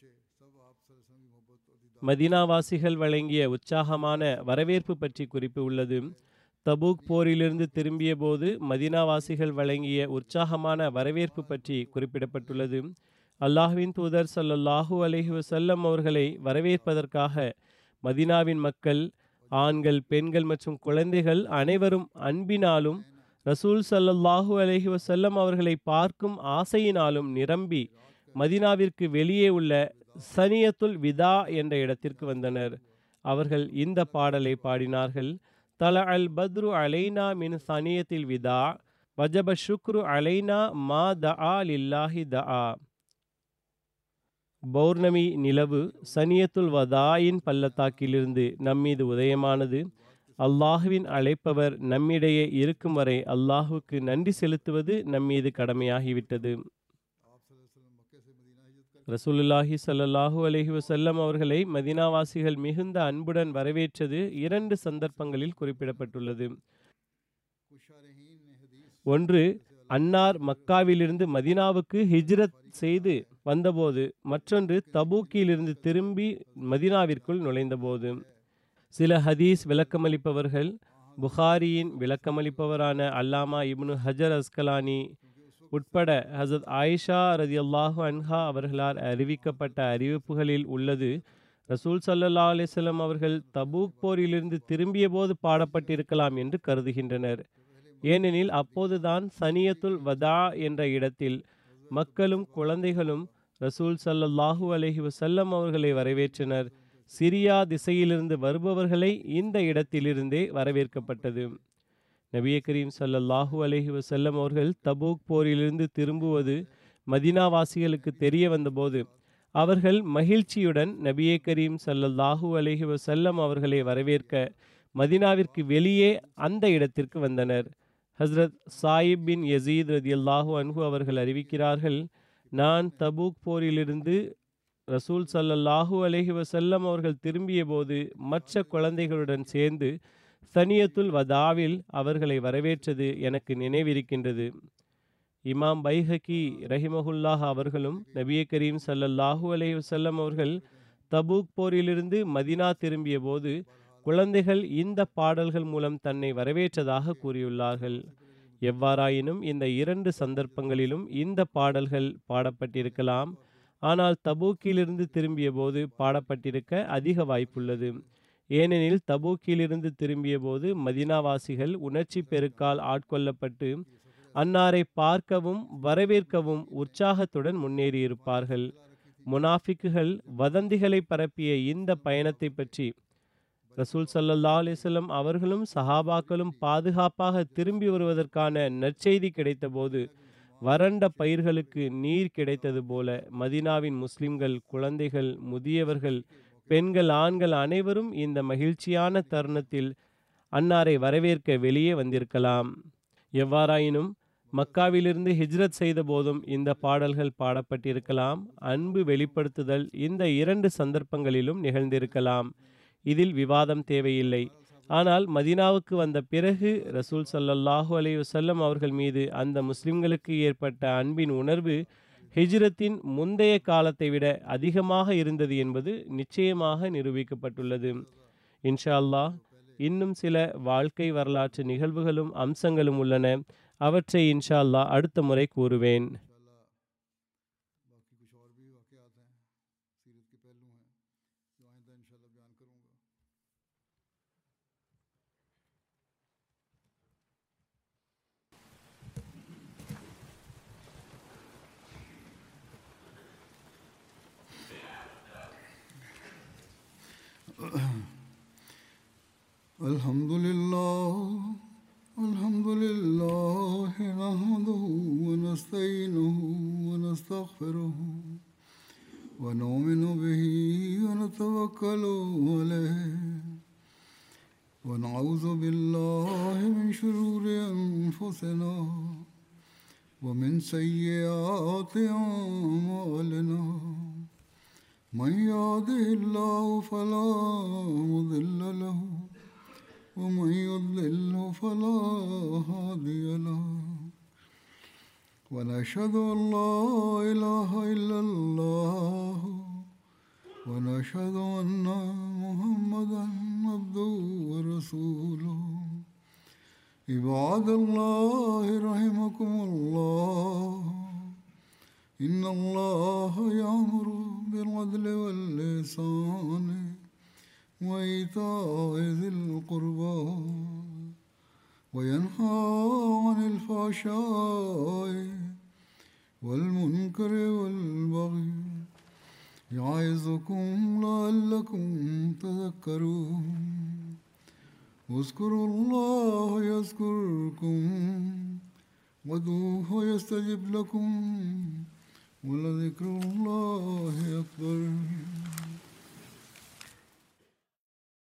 மதீனாவாசிகள் வழங்கிய உற்சாகமான வரவேற்பு பற்றி குறிப்பு உள்ளது தபூக் போரிலிருந்து திரும்பிய போது மதீனாவாசிகள் வழங்கிய உற்சாகமான வரவேற்பு பற்றி குறிப்பிடப்பட்டுள்ளது அல்லாஹ்வின் தூதர் ஸல்லல்லாஹு அலைஹி வஸல்லம் அவர்களை வரவேற்பதற்காக மதீனாவின் மக்கள் ஆண்கள் பெண்கள் மற்றும் குழந்தைகள் அனைவரும் அன்பினாலும் ரசூல் ஸல்லல்லாஹு அலைஹி வஸல்லம் அவர்களை பார்க்கும் ஆசையினாலும் நிரம்பி மதீனாவிற்கு வெளியே உள்ள சனியத்துல் விதா என்ற இடத்திற்கு வந்தனர் அவர்கள் இந்த பாடலை பாடினார்கள் தல அல் பத்ரு அலைனா மின் சனியத்தில் விதா வஜப ஷுக்ரு அலைனா மா தஆ லில்லாஹி தஆ பௌர்ணமி நிலவு சனியத்துல் வதாயின் பள்ளத்தாக்கிலிருந்து நம்மீது உதயமானது அல்லாஹுவின் அழைப்பவர் நம்மிடையே இருக்கும் வரை அல்லாஹுக்கு நன்றி செலுத்துவது நம்மீது கடமையாகிவிட்டது ரசூலுல்லாஹி ஸல்லல்லாஹு அலைஹி வஸல்லம் அவர்களை மதீனாவாசிகள் மிகுந்த அன்புடன் வரவேற்றது இரண்டு சந்தர்ப்பங்களில் குறிப்பிடப்பட்டுள்ளது ஒன்று அன்னார் மக்காவிலிருந்து மதீனாவுக்கு ஹிஜ்ரத் செய்து வந்தபோது மற்றொன்று தபூக்கிலிருந்து திரும்பி மதீனாவிற்குள் நுழைந்தபோது சில ஹதீஸ் விளக்கமளிப்பவர்கள் புகாரியின் விளக்கமளிப்பவரான அல்லாமா இப்னு ஹஜர் அஸ்கலானி உட்பட ஹசரத் ஆயிஷா ரதியல்லாஹு அன்ஹா அவர்களால் அறிவிக்கப்பட்ட அறிவிப்புகளில் உள்ளது ரசூல் சல்லல்லா அலிஸ்லம் அவர்கள் தபூக் போரிலிருந்து திரும்பிய போது பாடப்பட்டிருக்கலாம் என்று கருதுகின்றனர் ஏனெனில் அப்போதுதான் சனியத்துல் வதா என்ற இடத்தில் மக்களும் குழந்தைகளும் ரசூல் சல்லல்லாஹு அலைஹி வஸல்லம் அவர்களை வரவேற்றனர் சிரியா திசையிலிருந்து வருபவர்களை இந்த இடத்திலிருந்தே வரவேற்கப்பட்டது நபிய கரீம் சல்லல்லாஹு அலைஹி வஸல்லம் அவர்கள் தபூக் போரிலிருந்து திரும்புவது மதினாவாசிகளுக்கு தெரிய வந்தபோது அவர்கள் மகிழ்ச்சியுடன் நபியே கரீம் சல்லல்லாஹு அலைஹி வஸல்லம் அவர்களை வரவேற்க மதினாவிற்கு வெளியே அந்த இடத்திற்கு வந்தனர் ஹஸ்ரத் சாயிப் பின் யசீத் ரதியல்லாஹு அன்ஹு அவர்கள் அறிவிக்கிறார்கள் நான் தபூக் போரிலிருந்து ரசூல் சல்லல்லாஹு அலைஹி வஸல்லம் அவர்கள் திரும்பிய போது மற்ற குழந்தைகளுடன் சேர்ந்து சனியத்துல் வதாவில் அவர்களை வரவேற்றது எனக்கு நினைவிருக்கின்றது இமாம் பைஹகி ரஹிமஹுல்லாஹ் அவர்களும் நபிய கரீம் சல்லல்லாஹு அலைஹி வஸல்லம் அவர்கள் தபூக் போரிலிருந்து மதினா திரும்பிய போது குழந்தைகள் இந்த பாடல்கள் மூலம் தன்னை வரவேற்றதாக கூறியுள்ளார்கள் எவ்வாறாயினும் இந்த இரண்டு சந்தர்ப்பங்களிலும் இந்த பாடல்கள் பாடப்பட்டிருக்கலாம் ஆனால் தபூக்கிலிருந்து திரும்பிய போது பாடப்பட்டிருக்க அதிக வாய்ப்புள்ளது ஏனெனில் தபூக்கிலிருந்து திரும்பிய போது மதினாவாசிகள் உணர்ச்சி பெருக்கால் ஆட்கொள்ளப்பட்டு அன்னாரை பார்க்கவும் வரவேற்கவும் உற்சாகத்துடன் முன்னேறியிருப்பார்கள் முனாஃபிக்குகள் வதந்திகளை பரப்பிய இந்த பயணத்தை பற்றி ரசூல் சல்லல்லா அலிஸ்லம் அவர்களும் சஹாபாக்களும் பாதுகாப்பாக திரும்பி வருவதற்கான நற்செய்தி கிடைத்தபோது வறண்ட பயிர்களுக்கு நீர் கிடைத்தது போல மதினாவின் முஸ்லிம்கள் குழந்தைகள் முதியவர்கள் பெண்கள் ஆண்கள் அனைவரும் இந்த மகிழ்ச்சியான தருணத்தில் அன்னாரை வரவேற்க வெளியே வந்திருக்கலாம் எவ்வாறாயினும் மக்காவிலிருந்து ஹிஜ்ரத் செய்த போதும் இந்த பாடல்கள் பாடப்பட்டிருக்கலாம் அன்பு வெளிப்படுத்துதல் இந்த இரண்டு சந்தர்ப்பங்களிலும் நிகழ்ந்திருக்கலாம் இதில் விவாதம் தேவையில்லை ஆனால் மதினாவுக்கு வந்த பிறகு ரசூல் சல்லல்லாஹு அலைஹி வஸல்லம் அவர்கள் மீது அந்த முஸ்லிம்களுக்கு ஏற்பட்ட அன்பின் உணர்வு ஹிஜ்ரத்தின் முந்தைய காலத்தை விட அதிகமாக இருந்தது என்பது நிச்சயமாக நிரூபிக்கப்பட்டுள்ளது இன்ஷா அல்லாஹ் இன்னும் சில வாழ்க்கை வரலாற்று நிகழ்வுகளும் அம்சங்களும் உள்ளன அவற்றை இன்ஷா அல்லாஹ் அடுத்த முறை கூறுவேன் बाकी कुछ और भी वाक़यात हैं सीरत के पहलू हैं जो आइंदा इंशाल्लाह बयान करूँगा الحمد لله الحمد لله نحمده ونستعينه ونستغفره ونؤمن به ونتوكل عليه ونعوذ بالله من شرور أنفسنا ومن سيئات أعمالنا من يهده الله فلا مضل له ومن يضلل فلا هادي له ونشهد أن لا إله إلا الله ونشهد أن محمدا عبده ورسوله عباد الله رحمكم الله إن الله يأمر بالعدل واللسان وإيتاء ذي القربى وينهى عن الفحشاء والمنكر والبغي يعظكم لعلكم تذكرون اذكروا الله يذكركم وادعوه يستجب لكم ولذكر الله أكبر